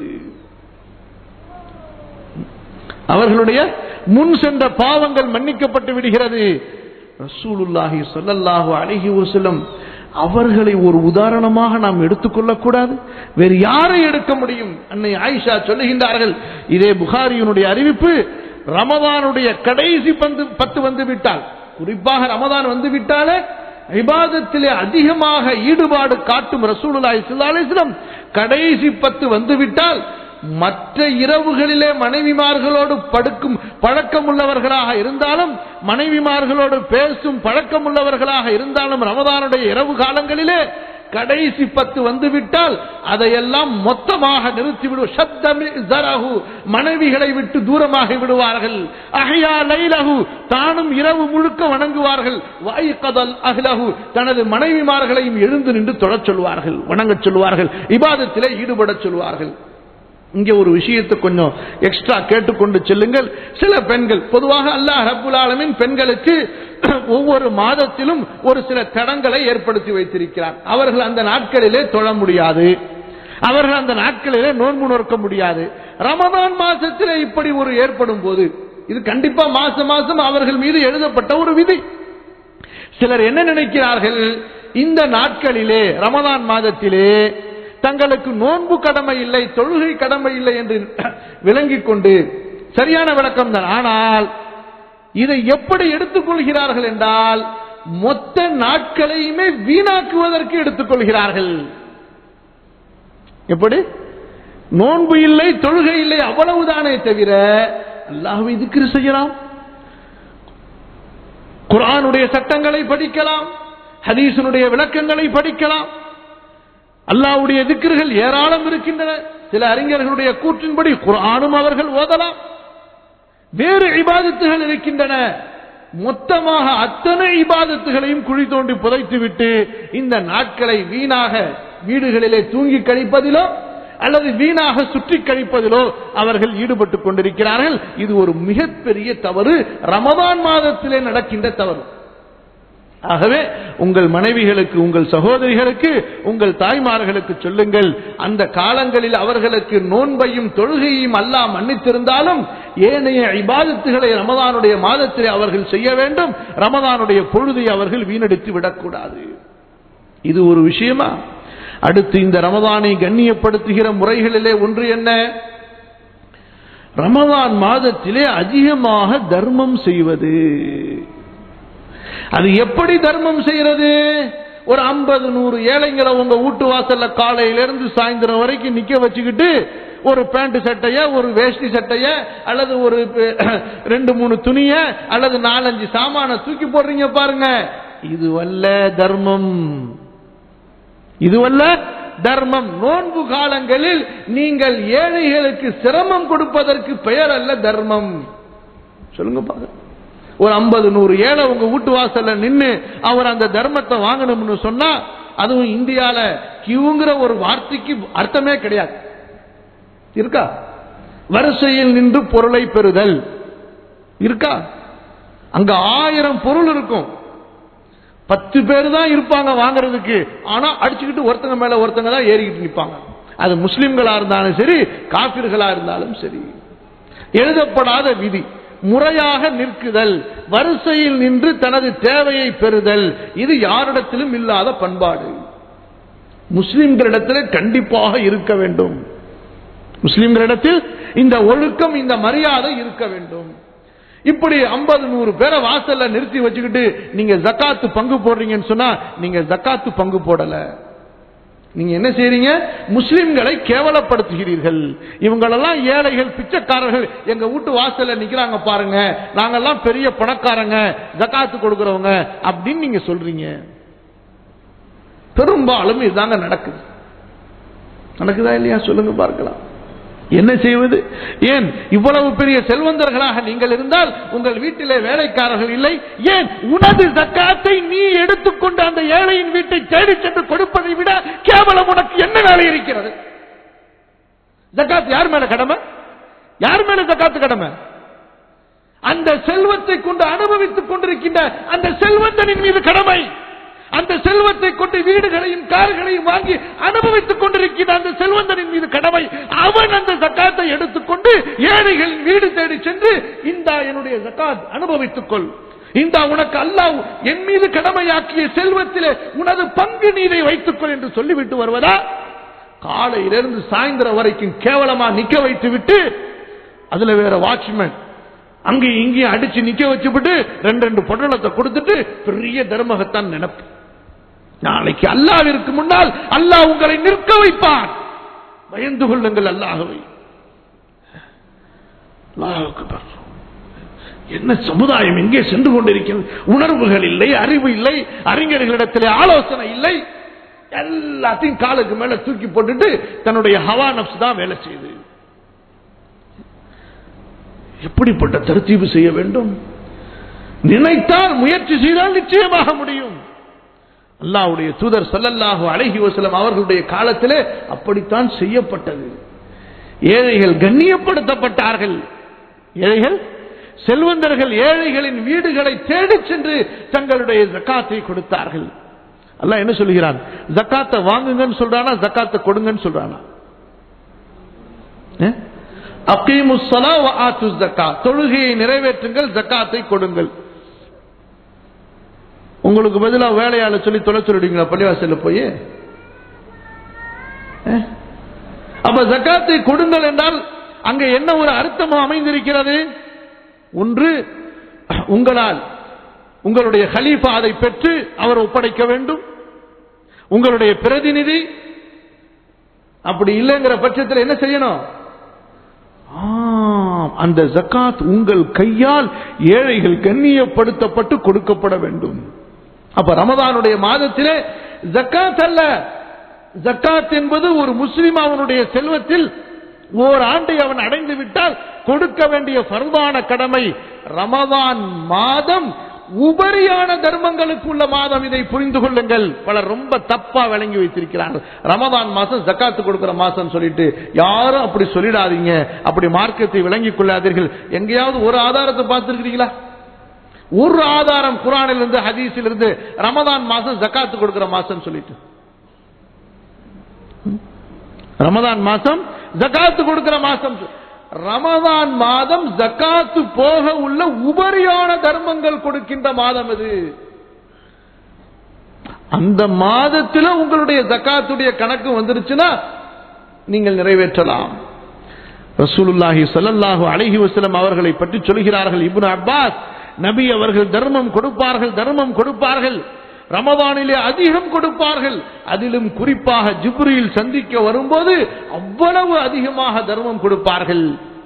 அவர்களுடைய முன் சென்ற பாவங்கள் மன்னிக்கப்பட்டு விடுகிறது ரசூலுல்லாஹி ஸல்லல்லாஹு அலைஹி வஸல்லம் அவர்களை ஒரு உதாரணமாக நாம் எடுத்துக்கொள்ளக் கூடாது வேறு யாரை எடுக்க முடியும் அன்னை ஆயிஷா சொல்லுகின்றார்கள் இதே புகாரியினுடைய அறிவிப்பு ரமதானுடைய கடைசி பந்து பத்து வந்து விட்டால் குறிப்பாக ரமதான் வந்து விட்டாலே விவாதத்திலே அதிகமாக ஈடுபாடு காட்டும் ரசூலுல்லாஹி ஸல்லல்லாஹு அலைஹி வஸல்லம் கடைசி பத்து வந்துவிட்டால் மற்ற இரவுகளிலே மனைவிமார்களோடு படுக்கும் பழக்கம் உள்ளவர்களாக இருந்தாலும் மனைவிமார்களோடு பேசும் பழக்கம் உள்ளவர்களாக இருந்தாலும் ரமதானுடைய இரவு காலங்களிலே கடைசி பத்து வந்துவிட்டால் அதையெல்லாம் மொத்தமாக நிறுத்தி விடுவோம் மனைவிகளை விட்டு தூரமாகி விடுவார்கள் அஹ்யா லைலஹு தானும் இரவு முழுக்க வணங்குவார்கள் வாய்கதல் அஹ்லஹு தனது மனைவிமார்களையும் எழுந்து நின்று தொழச் சொல்வார்கள் வணங்கச் சொல்வார்கள் இபாதத்திலே ஈடுபடச் சொல்வார்கள் இங்கே ஒரு விஷயத்தை கொஞ்சம் எக்ஸ்ட்ரா கேட்டுக்கொண்டு செல்லுங்கள் சில பெண்கள் பொதுவாக அல்லாஹ் ரப்புல் ஆலமின் பெண்களுக்கு ஒவ்வொரு மாதத்திலும் ஒரு சில தடங்களை ஏற்படுத்தி வைத்திருக்கிறார் அவர்கள் அந்த நாட்களிலே தொழ முடியாது அவர்கள் அந்த நாட்களிலே நோன்பு நோக்க முடியாது ரமதான் மாசத்திலே இப்படி ஒரு ஏற்படும் போது இது கண்டிப்பா மாசம் மாசம் அவர்கள் மீது எழுதப்பட்ட ஒரு விதி சிலர் என்ன நினைக்கிறார்கள் இந்த நாட்களிலே ரமதான் மாதத்திலே தங்களுக்கு நோன்பு கடமை இல்லை தொழுகை கடமை இல்லை என்று விளங்கிக் கொண்டு சரியான விளக்கம் தான் ஆனால் இதை எப்படி எடுத்துக்கொள்கிறார்கள் என்றால் மொத்த நாட்களையுமே வீணாக்குவதற்கு எடுத்துக்கொள்கிறார்கள் எப்படி நோன்பு இல்லை தொழுகை இல்லை அவ்வளவுதானே தவிர அல்லாஹுவை திக்ரு செய்யலாம் குரானுடைய சட்டங்களை படிக்கலாம் ஹதீசனுடைய விளக்கங்களை படிக்கலாம் அல்லாவுடைய திக்கர்கள் ஏராளம் இருக்கின்றன சில அறிஞர்களுடைய கூற்றின்படி குரானும் அவர்கள் ஓதலாம் வேறு இபாதத்துகள் இருக்கின்றன மொத்தமாக அத்தனை இபாதத்துகளையும் குழி தோண்டி புதைத்துவிட்டு இந்த நாட்களை வீணாக வீடுகளிலே தூங்கி கழிப்பதிலோ அல்லது வீணாக சுற்றி கழிப்பதிலோ அவர்கள் ஈடுபட்டுக் கொண்டிருக்கிறார்கள் இது ஒரு மிகப்பெரிய தவறு ரமதான் மாதத்திலே நடக்கின்ற தவறு ஆகவே உங்கள் மனைவிகளுக்கு உங்கள் சகோதரிகளுக்கு உங்கள் தாய்மார்களுக்கு சொல்லுங்கள் அந்த காலங்களில் அவர்களுக்கு நோன்பையும் தொழுகையும் அல்லாஹ் மன்னித்திருந்தாலும் ஏனைய இபாதத்துகளை ரமதானுடைய மாதத்திலே அவர்கள் செய்ய வேண்டும் ரமதானுடைய பொழுதை அவர்கள் வீணடித்து விடக்கூடாது இது ஒரு விஷயமா அடுத்து இந்த ரமதானை கண்ணியப்படுத்துகிற முறைகளிலே ஒன்று என்ன ரமதான் மாதத்திலே அதிகமாக தர்மம் செய்வது அது எப்படி தர்மம் செய்யறது ஒரு ஐம்பது நூறு ஏழைங்களை உங்க வீட்டு வாசல்ல காலையில இருந்து சாயந்தரம் வரைக்கும் நிக்க வச்சுக்கிட்டு ஒரு பேண்ட் சட்டைய ஒரு வேஷ்டி சட்டைய அல்லது ஒரு ரெண்டு மூணு துணிய அல்லது நாலஞ்சு சாமான தூக்கி போடுறீங்க பாருங்க இது வல்ல தர்மம் இதுவல்ல தர்மம் நோன்பு காலங்களில் நீங்கள் ஏழைகளுக்கு சிரமம் கொடுப்பதற்கு பெயர் அல்ல தர்மம் சொல்லுங்க பாருங்க ஒரு ஐம்பது நூறு ஏழை உங்க வீட்டு வாசல்ல நின்று அவர் அந்த தர்மத்தை வாங்கணும்னு சொன்னா அதுவும் இந்தியால கியூங்கிற ஒரு வார்த்தைக்கு அர்த்தமே கிடையாது இருக்கா வரிசையில் நின்று பொருளை பெறுதல் இருக்கா அங்க ஆயிரம் பொருள் இருக்கும் பத்து பேர் தான் இருப்பாங்க வாங்குறதுக்கு ஆனா அடிச்சுக்கிட்டு ஒருத்தங்க மேல ஒருத்தங்க தான் ஏறிக்கிட்டு நிற்பாங்க அது முஸ்லிம்களா இருந்தாலும் சரி காபிர்களா இருந்தாலும் சரி எழுதப்படாத விதி முறையாக நிற்குதல் வரிசையில் நின்று தனது தேவையை பெறுதல் இது யாரிடத்திலும் இல்லாத பண்பாடு முஸ்லிம்களிடத்தில் கண்டிப்பாக இருக்க வேண்டும் முஸ்லிம்களிடத்தில் இந்த ஒழுக்கம் இந்த மரியாதை இருக்க வேண்டும் இப்படி ஐம்பது நூறு பேரை வாசல்ல நிறுத்தி வச்சுக்கிட்டு நீங்க ஜக்காத்து பங்கு போடுறீங்கன்னு சொன்னா நீங்க ஜக்காத்து பங்கு போடல நீங்க என்ன செய்றீங்க முஸ்லிம்களை கேவலப்படுத்துகிறீர்கள் இவங்களெல்லாம் ஏழைகள் பிச்சைக்காரர்கள் எங்க வீட்டு வாசல்ல நிக்கிறாங்க பாருங்க நாங்கெல்லாம் பெரிய பணக்காரங்க ஜக்காத்து கொடுக்கறவங்க அப்படின்னு நீங்க சொல்றீங்க பெரும்பாலும் இதுதாங்க நடக்குது நடக்குதா இல்லையா சொல்லுங்க பார்க்கலாம் என்ன செய்வது ஏன் இவ்வளவு பெரிய செல்வந்தர்களாக நீங்கள் இருந்தால் உங்கள் வீட்டிலே வேலைக்காரர்கள் இல்லை ஏன் உனது ஜக்காத்தை நீ எடுத்துக்கொண்டு அந்த ஏழையின் வீட்டை தேடி சென்று கொடுப்பதை விட கேவலம் உனக்கு என்ன வேலை இருக்கிறது ஜக்காத் யார் மேல கடமை யார் மேல ஜக்காத்து கடமை அந்த செல்வத்தை கொண்டு அனுபவித்துக் கொண்டிருக்கின்ற அந்த செல்வந்தனின் மீது கடமை அந்த செல்வத்தை கொண்டு வீடுகளையும் கார்களையும் வாங்கி அனுபவித்துக் கொண்டிருக்கின்ற அந்த செல்வந்தனின் மீது கடமை அவன் அந்த ஜக்காத்தை எடுத்துக்கொண்டு ஏழைகளின் வீடு தேடி சென்று இந்தா என்னுடைய ஜக்காத் அனுபவித்துக் கொள் இந்த உனக்கு அல்லாஹ் என் மீது கடமையாக்கிய செல்வத்திலே உனது பங்கு நீரை வைத்துக் கொள் என்று சொல்லிவிட்டு வருவதா காலையிலிருந்து சாயந்தரம் வரைக்கும் கேவலமா நிக்க வைத்து விட்டு அதுல வேற வாட்ச்மேன் அங்கேயும் இங்கேயும் அடிச்சு நிக்க வச்சுவிட்டு ரெண்டு ரெண்டு பொட்டலத்தை கொடுத்துட்டு பெரிய தர்மகத்தான் நினைப்பு நாளைக்கு அல்லாவிற்கு முன்னால் அல்லாஹ் உங்களை நிற்க வைப்பான் பயந்து கொள்ளுங்கள் அல்லாஹவை அல்லாஹ் அக்பர். என்ன சமுதாயம் எங்கே சென்று கொண்டிருக்கிறது உணர்வுகள் இல்லை அறிவு இல்லை அறிஞர்களிடத்திலே ஆலோசனை இல்லை எல்லாத்தையும் காலுக்கு மேல தூக்கி போட்டுட்டு தன்னுடைய ஹவா நப்ஸ் தான் வேலை செய்யுது எப்படிப்பட்ட தர்த்தீவு செய்ய வேண்டும் நினைத்தால் முயற்சி செய்தால் நிச்சயமாக முடியும் அல்லாஹ்வுடைய தூதர் ஸல்லல்லாஹு அலைஹி வஸல்லம் அவர்களுடைய காலத்திலே அப்படித்தான் செய்யப்பட்டது ஏழைகள் கண்ணியப்படுத்தப்பட்டார்கள் ஏழைகள் செல்வந்தர்கள் ஏழைகளின் வீடுகளை தேடிச் சென்று தங்களுடைய ஜக்காத்தை கொடுத்தார்கள் அல்லாஹ் என்ன சொல்கிறான் ஜக்காத்தை வாங்குங்கன்னு சொல்றானா ஜக்காத்தை கொடுங்கன்னு சொல்றானா அகீமுஸ் ஸலா வ ஆத்துஸ் ஜக்கா தொழுகையை நிறைவேற்றுங்கள் ஜக்காத்தை கொடுங்கள் உங்களுக்கு பதிலா வேலையாள சொல்லி தொலை சொல்லிடுவீங்களா பள்ளிவாசல்ல போய் அஹ்? அப்ப ஜக்காத்தை கொடுங்கள் என்றால் அங்க என்ன ஒரு அர்த்தம் அமைந்திருக்கிறது ஒன்று உங்களால் உங்களுடைய ஹலீஃபா அதை பெற்று அவர் ஒப்படைக்க வேண்டும் உங்களுடைய பிரதிநிதி அப்படி இல்லைங்கிற பட்சத்தில் என்ன செய்யணும் ஆம், அந்த ஜக்காத் உங்கள் கையால் ஏழைகள் கண்ணியப்படுத்தப்பட்டு கொடுக்கப்பட வேண்டும் அப்ப ரமதானுடைய மாதத்திலே ஜக்காத் அல்ல ஜக்காத் என்பது ஒரு முஸ்லிம் அவனுடைய செல்வத்தில் ஓர் ஆண்டை அவன் அடைந்து விட்டால் கொடுக்க வேண்டிய ஃபர்தான கடமை ரமதான் மாதம் உபரியான தர்மங்களுக்கு உள்ள மாதம் இதை புரிந்து கொள்ளுங்கள் பலர் ரொம்ப தப்பா விளங்கி வைத்திருக்கிறார்கள் ரமதான் மாசம் ஜக்காத்து கொடுக்கிற மாசம் சொல்லிட்டு யாரும் அப்படி சொல்லிடாதீங்க அப்படி மார்க்கத்தை விளங்கிக் கொள்ளாதீர்கள் எங்கேயாவது ஒரு ஆதாரத்தை பார்த்திருக்கிறீங்களா ஒரு ஆதாரம் குரானில் இருந்து ஹதீஸில் இருந்து ரமதான் மாசம் ஜக்காத்து கொடுக்கிற மாசம் சொல்லிட்டு ரமதான் மாசம் ஜக்காத்து கொடுக்கிற மாசம் ரமதான் மாதம் ஜக்காத்து போக உள்ள உபரியான தர்மங்கள் கொடுக்கின்ற மாதம் இது அந்த மாதத்தில் உங்களுடைய ஜக்காத்துடைய கணக்கு வந்துருச்சுன்னா நீங்கள் நிறைவேற்றலாம் ரசூலுல்லாஹி ஸல்லல்லாஹு அலைஹி வஸல்லம் அவர்களை பற்றி சொல்கிறார்கள் இப்னு அப்பாஸ் நபி அவர்கள் தர்மம் கொடுப்பார்கள் தர்மம் கொடுப்பார்கள் ரமதானிலே அதிகம் கொடுப்பார்கள் அதிலும் குறிப்பாக ஜிப்ரியில் சந்திக்க வரும்போது அவ்வளவு அதிகமாக தர்மம் கொடுப்பார்கள்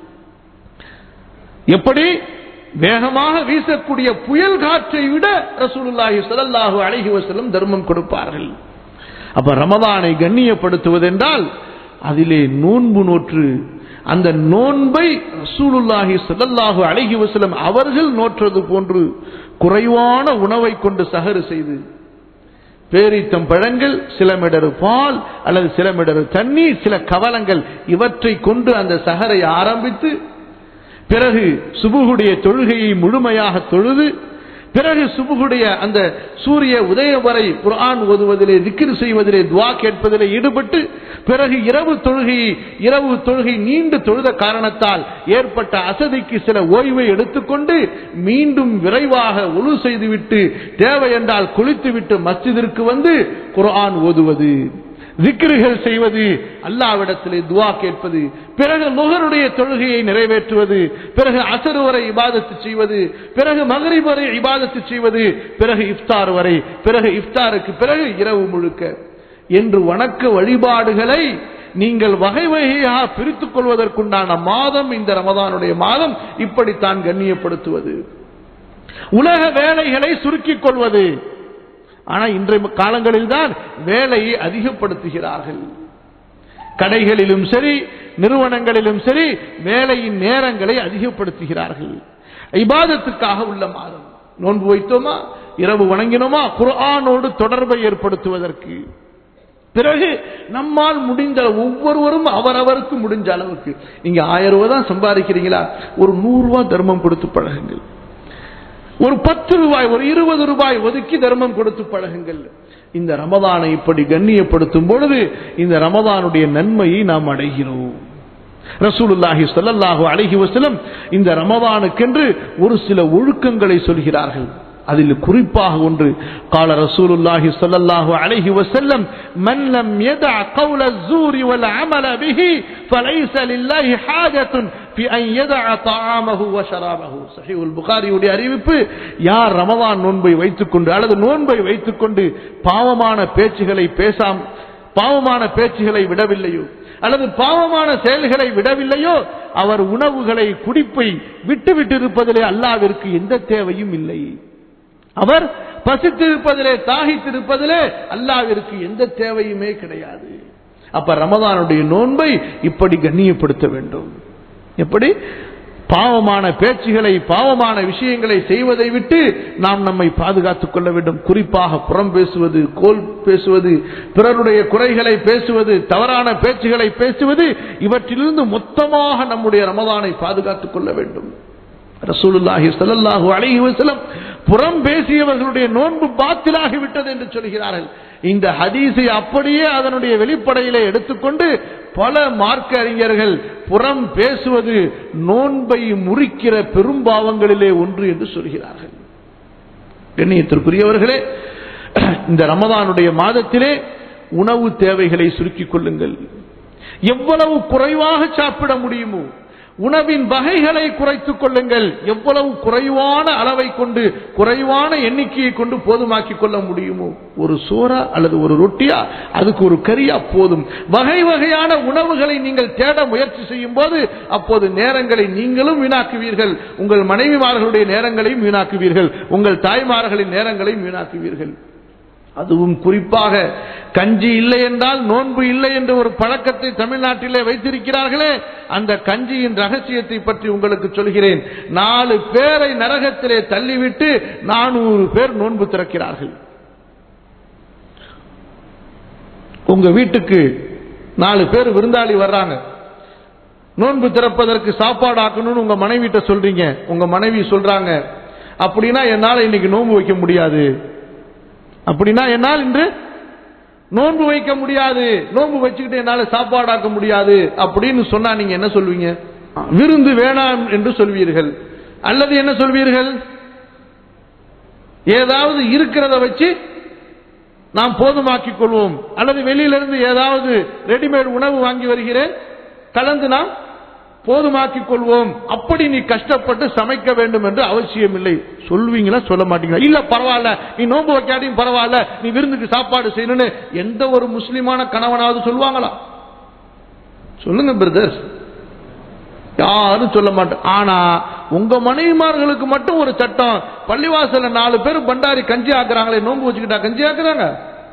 எப்படி வேகமாக வீசக்கூடிய புயல் காற்றை விட ரசூலுல்லாஹி ஸல்லல்லாஹு அலைஹி வஸல்லம் தர்மம் கொடுப்பார்கள் அப்ப ரமதானை கண்ணியப்படுத்துவதென்றால் அதிலே நோன்பு நோற்று அந்த நோன்பை ரசூலுல்லாஹி ஸல்லல்லாஹு அலைஹி வஸல்லம் அவர்கள் நோற்றது போன்று குறைவான உணவை கொண்டு சஹரு செய்து பேரித்தம் பழங்கள் சில மிடரு பால் அல்லது சில மிடரு தண்ணீர் சில கவலங்கள் இவற்றை கொண்டு அந்த சஹரை ஆரம்பித்து பிறகு சுபுகுடைய தொழுகையை முழுமையாக தொழுது பிறகு சுபுகுடைய அந்த சூரிய உதயம் வரை குர்ஆன் ஓதுவதிலே திக்ர் செய்வதிலே துவா கேட்பதிலே ஈடுபட்டு பிறகு இரவு தொழுகையை இரவு தொழுகை நீண்டு தொழுத காரணத்தால் ஏற்பட்ட அசதிக்கு சில ஓய்வை எடுத்துக்கொண்டு மீண்டும் விரைவாக ஒழு செய்துவிட்டு தேவை என்றால் குளித்துவிட்டு மஸ்ஜிதிற்கு வந்து குர்ஆன் ஓதுவது திக்ருகள் செய்வது அல்லாவிடத்திலே துவா கேட்பது பிறகு முகருடைய தொழுகையை நிறைவேற்றுவது பிறகு அசரு வரை இபாதத்து செய்வது பிறகு மகரிப் வரை இபாதத்து செய்வது பிறகு இஃப்தார் வரை பிறகு இஃப்தாருக்கு பிறகு இரவு முழுக்க என்று வணக்க வழிபாடுகளை நீங்கள் வகை வகையாக பிரித்துக் கொள்வதற்குண்டான மாதம் இந்த ரமதானுடைய மாதம் இப்படித்தான் கண்ணியப்படுத்துவது உலக வேலைகளை சுருக்கிக் கொள்வது ஆனா இன்றைய காலங்களில் தான் வேலையை அதிகப்படுத்துகிறார்கள் கடைகளிலும் சரி நிறுவனங்களிலும் சரி வேலையின் நேரங்களை அதிகப்படுத்துகிறார்கள் இபாதத்துக்காக உள்ள மாதம் நோன்பு வைத்தோமா இரவு வணங்கினோமா குர்ஆனோடு தொடர்பை ஏற்படுத்துவதற்கு பிறகு நம்மால் முடிந்த ஒவ்வொருவரும் அவரவருக்கு முடிஞ்ச அளவுக்கு நீங்க ஆயிரம் ரூபாய் தான் சம்பாதிக்கிறீங்களா ஒரு நூறு ரூபாய் தர்மம் கொடுத்து பழகுங்கள் ஒரு பத்து ரூபாய் ஒரு இருபது ரூபாய் ஒதுக்கி தர்மம் கொடுத்து பழகுங்கள் இந்த ரமதானை இப்படி கண்ணியப்படுத்தும் பொழுது இந்த ரமதானுடைய நன்மையை நாம் அடைகிறோம் ரசூலுல்லாஹி ஸல்லல்லாஹு அலைஹி வஸல்லம் இந்த ரமதானுக்கென்று ஒரு சில ஒழுக்கங்களை சொல்கிறார்கள் அதில் குறிப்பாக ஒன்று قال رسول الله صلى الله عليه وسلم من لم يدع قول الزور والعمل به فليس لله حاجة في أن يدع طعامه وشرابه صحيح البخاري உடைய அறிவிப்பு யார் ரமதான் நோன்பை வைத்துக்கொண்டு அல்லது நோன்பை வைத்துக்கொண்டு பாவமான பேச்சுகளை பேசாம் பாவமான பேச்சுகளை விடவில்லையோ அல்லது பாவமான செயல்களை விடவில்லையோ அவர் உணவுகளை குடிப்பை விட்டு விட்டிருப்பதிலே அல்லாவிற்கு எந்த தேவையும் இல்லை அவர் பசித்திருப்பதிலே தாகித்திருப்பதிலே அல்லாவிற்கு எந்த தேவையுமே கிடையாது அப்ப ரமதானுடைய நோன்பை இப்படி கண்ணியப்படுத்த வேண்டும் எப்படி பாவமான பேச்சுகளை பாவமான விஷயங்களை செய்வதை விட்டு நாம் நம்மை பாதுகாத்துக் கொள்ள வேண்டும் குறிப்பாக புறம் பேசுவது கோல் பேசுவது பிறருடைய குறைகளை பேசுவது தவறான பேச்சுகளை பேசுவது இவற்றிலிருந்து மொத்தமாக நம்முடைய ரமதானை பாதுகாத்துக் கொள்ள வேண்டும் ரசூலுல்லாஹி ஸல்லல்லாஹு அலைஹி வஸல்லம் புறம் பேசியவர்களுடைய நோன்பு பாத்திலாகி விட்டது என்று சொல்கிறார்கள் இந்த ஹதீஸை அப்படியே அதனுடைய வெளிப்படையிலே எடுத்துக்கொண்டு பல மார்க்க அறிஞர்கள் புறம் பேசுவது நோன்பை முறிக்கிற பெரும்பாவங்களிலே ஒன்று என்று சொல்கிறார்கள் கண்ணியத்திற்குரியவர்களே இந்த ரமதானுடைய மாதத்திலே உணவு தேவைகளை சுருக்கிக் கொள்ளுங்கள் எவ்வளவு குறைவாக சாப்பிட முடியுமோ உணவின் வகைகளை குறைத்துக் கொள்ளுங்கள் எவ்வளவு குறைவான அளவை கொண்டு குறைவான எண்ணிக்கையை கொண்டு போதுமாக்கிக் கொள்ள முடியுமோ ஒரு சோறா அல்லது ஒரு ரொட்டியா அதுக்கு ஒரு கரியா போதும் வகை வகையான உணவுகளை நீங்கள் தேட முயற்சி செய்யும் போது அப்போது நேரங்களை நீங்களும் வீணாக்குவீர்கள் உங்கள் மனைவிமார்களுடைய நேரங்களையும் வீணாக்குவீர்கள் உங்கள் தாய்மார்களின் நேரங்களையும் வீணாக்குவீர்கள் அதுவும் குறிப்பாக கஞ்சி இல்லை என்றால் நோன்பு இல்லை என்ற ஒரு பழக்கத்தை தமிழ்நாட்டிலே வைத்திருக்கிறார்களே அந்த கஞ்சியின் ரகசியத்தை பற்றி உங்களுக்கு சொல்கிறேன் நாலு பேரை நரகத்திலே தள்ளிவிட்டு நானூறு பேர் நோன்பு திறக்கிறார்கள் உங்க வீட்டுக்கு நாலு பேர் விருந்தாளி வர்றாங்க நோன்பு திறப்பதற்கு சாப்பாடு ஆக்கணும்னு உங்க மனைவிட்ட சொல்றீங்க உங்க மனைவி சொல்றாங்க அப்படின்னா என்னால இன்னைக்கு நோன்பு வைக்க முடியாது அப்படின்னா என்னால் இன்று நோன்பு வைக்க முடியாது நோன்பு வச்சுக்கிட்டு என்னால சாப்பாடாக்க முடியாது அப்படின்னு சொன்னா நீங்க என்ன சொல்வீங்க விருந்து வேணாம் என்று சொல்வீர்கள் அல்லது என்ன சொல்வீர்கள் ஏதாவது இருக்கிறத வச்சு நாம் போதுமாக்கிக் கொள்வோம் அல்லது வெளியிலிருந்து ஏதாவது ரெடிமேட் உணவு வாங்கி வருகிறேன் கலந்து நாம் போதுமாக்கிக் கொள்வோம் அப்படி நீ கஷ்டப்பட்டு சமைக்க வேண்டும் என்று அவசியம் இல்லை சொல்வீங்களா சொல்ல மாட்டீங்களா இல்ல பரவாயில்ல நீ நோன்பு வைக்காட்டியும் பரவாயில்ல நீ விருந்துக்கு சாப்பாடு செய்யணும்னு எந்த ஒரு முஸ்லிமான கணவனாவது சொல்லுவாங்களா சொல்லுங்க பிரதர்ஸ் யாரும் சொல்ல மாட்டோம் ஆனா உங்க மனைவிமார்களுக்கு மட்டும் ஒரு சட்டம் பள்ளிவாசல்ல நாலு பேர் பண்டாரி கஞ்சி ஆக்குறாங்களே நோன்பு வச்சுக்கிட்டா கஞ்சி ஆக்குறாங்க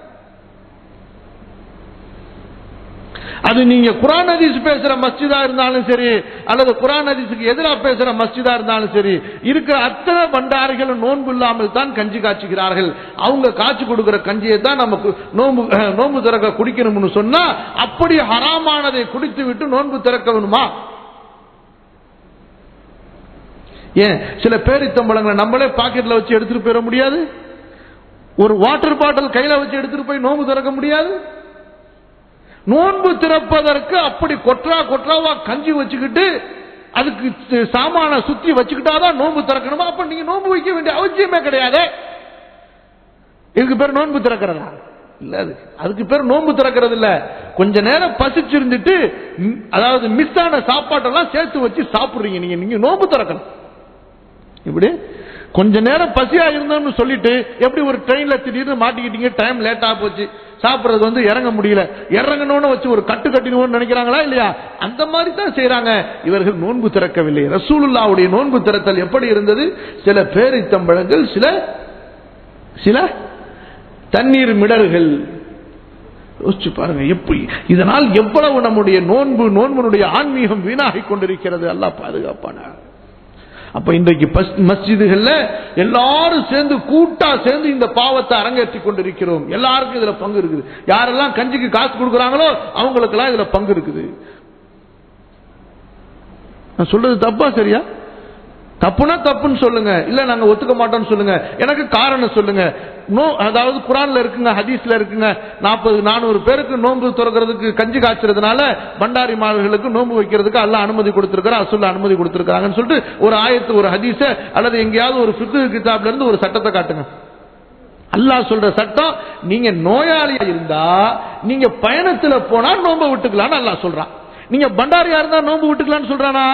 அது நீங்க குரான் ஹதீஸ் பேசுற மஸ்ஜிதா இருந்தாலும் சரி அல்லது குரான் ஹதீஸுக்கு எதிராக பேசுற மஸ்ஜிதா இருந்தாலும் சரி இருக்கிற அத்தனை பண்டாரிகளும் நோன்பு இல்லாமல் தான் கஞ்சி காய்ச்சுகிறார்கள் அவங்க காய்ச்சி கொடுக்கிற கஞ்சியை தான் நமக்கு நோன்பு நோன்பு திறக்க குடிக்கணும்னு சொன்னா அப்படி ஹராமானதை குடித்து விட்டு நோன்பு திறக்க வேணுமா ஏன் சில பேரித்தம்பளங்களை நம்மளே பாக்கெட்ல வச்சு எடுத்துட்டு போயிட முடியாது ஒரு வாட்டர் பாட்டில் கையில வச்சு எடுத்துட்டு போய் நோன்பு திறக்க முடியாது நோன்பு திறப்பதற்கு அப்படி கொற்றா கொற்றாவா கஞ்சி வச்சுக்கிட்டு அதுக்கு சாமான சுத்தி வச்சுக்கிட்டாதான் நோன்பு திறக்கணுமா அப்ப நீங்க நோன்பு வைக்க வேண்டிய அவசியமே கிடையாது இதுக்கு பேர் நோன்பு திறக்கிறதா இல்ல அது அதுக்கு பேர் நோன்பு திறக்கிறது இல்ல கொஞ்ச நேரம் பசிச்சிருந்துட்டு அதாவது மிஸ் ஆன சாப்பாட்டெல்லாம் சேர்த்து வச்சு சாப்பிடுறீங்க நீங்க நீங்க நோன்பு திறக்கணும் இப்படி கொஞ்ச நேரம் பசியா இருந்தோம்னு சொல்லிட்டு எப்படி ஒரு ட்ரெயின்ல திடீர்னு மாட்டிக்கிட்டீங்க டைம் லேட்டா போச்சு சாப்பிடுறது வந்து இறங்க முடியல இறங்கணும்னு வச்சு ஒரு கட்டு கட்டினோம்னு நினைக்கிறாங்களா இல்லையா அந்த மாதிரி தான் செய்யறாங்க இவர்கள் நோன்பு திறக்கவில்லை ரசூலுல்லாவுடைய நோன்பு திறத்தல் எப்படி இருந்தது சில பேரித்தம்பழங்கள் சில சில தண்ணீர் மிடர்கள் யோசிச்சு பாருங்க எப்படி இதனால் எவ்வளவு நம்முடைய நோன்பு நோன்புனுடைய ஆன்மீகம் வீணாகி கொண்டிருக்கிறது அல்லாஹ் பாதுகாப்பான அப்ப இன்றைக்கு பஸ்- மஸ்ஜிதுகள்ல எல்லாரும் சேர்ந்து கூட்டா சேர்ந்து இந்த பாவத்தை அரங்கேற்றி கொண்டிருக்கிறோம் எல்லாருக்கும் இதுல பங்கு இருக்குது யாரெல்லாம் கஞ்சிக்கு காசு கொடுக்கறாங்களோ அவங்களுக்கு எல்லாம் இதுல பங்கு இருக்குது நான் சொல்றது தப்பா சரியா தப்புனா தப்புன்னு சொல்லுங்க இல்ல நாங்க ஒத்துக்க மாட்டோம்னு சொல்லுங்க எனக்கு காரணம் சொல்லுங்க நோ அதாவது குரான்ல இருக்குங்க ஹதீஸ்ல இருக்குங்க நாற்பது நானூறு பேருக்கு நோன்பு திறக்கிறதுக்கு கஞ்சி காய்ச்சறதுனால பண்டாரி மார்களுக்கு நோன்பு வைக்கிறதுக்கு அல்லாஹ் அனுமதி கொடுத்திருக்கிறான் அசுல்ல அனுமதி கொடுத்திருக்காங்கன்னு சொல்லிட்டு ஒரு ஆயத்து ஒரு ஹதீஸ அல்லது எங்கேயாவது ஒரு ஃபிக்கு கிதாப்ல இருந்து ஒரு சட்டத்தை காட்டுங்க அல்லாஹ் சொல்ற சட்டம் நீங்க நோயாளியா இருந்தா நீங்க பயணத்துல போனா நோன்பை விட்டுக்கலாம்னு அல்லாஹ் சொல்றான் நீங்க பண்டாரியா இருந்தா நோன்பு விட்டுக்கலாம்னு சொல்றானா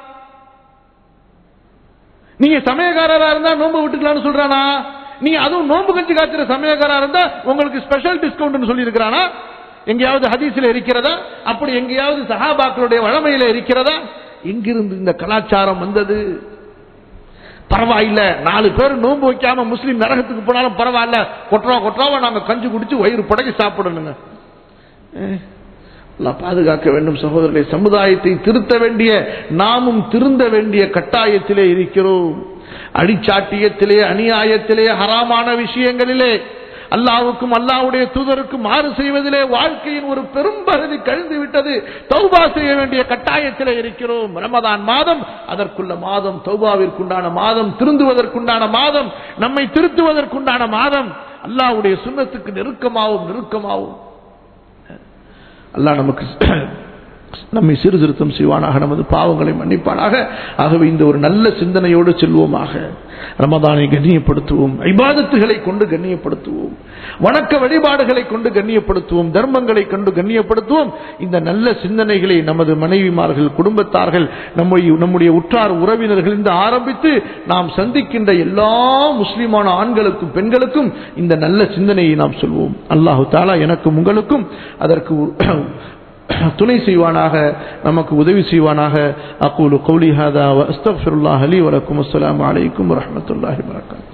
நீங்க சமயக்காரரா இருந்தா நோன்பு விட்டுக்கலாம்னு சொல்றானா நீங்க அதுவும் நோன்பு கஞ்சி காய்ச்சிற சமயக்காரா இருந்தா உங்களுக்கு ஸ்பெஷல் டிஸ்கவுண்ட் சொல்லி இருக்கிறானா எங்கேயாவது ஹதீஸ்ல இருக்கிறதா அப்படி எங்கேயாவது சஹாபாக்களுடைய வழமையில இருக்கிறதா எங்கிருந்து இந்த கலாச்சாரம் வந்தது பரவாயில்ல நாலு பேர் நோன்பு வைக்காம முஸ்லீம் நரகத்துக்கு போனாலும் பரவாயில்ல கொட்டுறா கொட்டுறாவா நாங்க கஞ்சி குடிச்சு வயிறு படகி சாப்பிடணுங்க அஹ், அல்லாஹ் பாதுகாக்க வேண்டும் சகோதரர்களை சமுதாயத்தை திருத்த வேண்டிய நாமும் திருந்த வேண்டிய கட்டாயத்திலே இருக்கிறோம் அடிச்சாட்டியத்திலே அநியாயத்திலே ஹராமான விஷயங்களிலே அல்லாவுக்கும் அல்லாவுடைய தூதருக்கும் மாறு செய்வதிலே வாழ்க்கையின் ஒரு பெரும் பகுதி கழிந்து விட்டது தௌபா செய்ய வேண்டிய கட்டாயத்திலே இருக்கிறோம் ரமதான் மாதம் அதற்குள்ள மாதம் தௌபாவிற்குண்டான மாதம் திருந்துவதற்குண்டான மாதம் நம்மை திருத்துவதற்குண்டான மாதம் அல்லாவுடைய சுண்ணத்துக்கு நெருக்கமாவும் நெருக்கமாவும் அல்லாஹ் நமக்கு நம்மை சீர்திருத்தம் செய்வானாக நமது பாவங்களை மன்னிப்பானாக ஆகவே இந்த ஒரு நல்ல சிந்தனையோடு செல்வோமாக ரமதானை கண்ணியப்படுத்துவோம் ஐபாதத்துகளை கொண்டு கண்ணியப்படுத்துவோம் வணக்க வழிபாடுகளை கொண்டு கண்ணியப்படுத்துவோம் தர்மங்களை கொண்டு கண்ணியப்படுத்துவோம் இந்த நல்ல சிந்தனைகளை நமது மனைவிமார்கள் குடும்பத்தார்கள் நம்முடைய நம்முடைய உற்றார் உறவினர்கள் இருந்து ஆரம்பித்து நாம் சந்திக்கின்ற எல்லா முஸ்லிமான ஆண்களுக்கும் பெண்களுக்கும் இந்த நல்ல சிந்தனையை நாம் சொல்வோம் அல்லாஹு தாலா எனக்கும் உங்களுக்கும் அதற்கு துணை செய்வானாக நமக்கு உதவி செய்வானாக அக்கூலு கௌலி ஹாதா வ அஸ்தக்ஃபிருல்லாஹ் லி வலக்கும் அஸ்ஸலாமு அலைக்கும் வரஹ்மத்துல்லாஹி வபரகாத்துஹு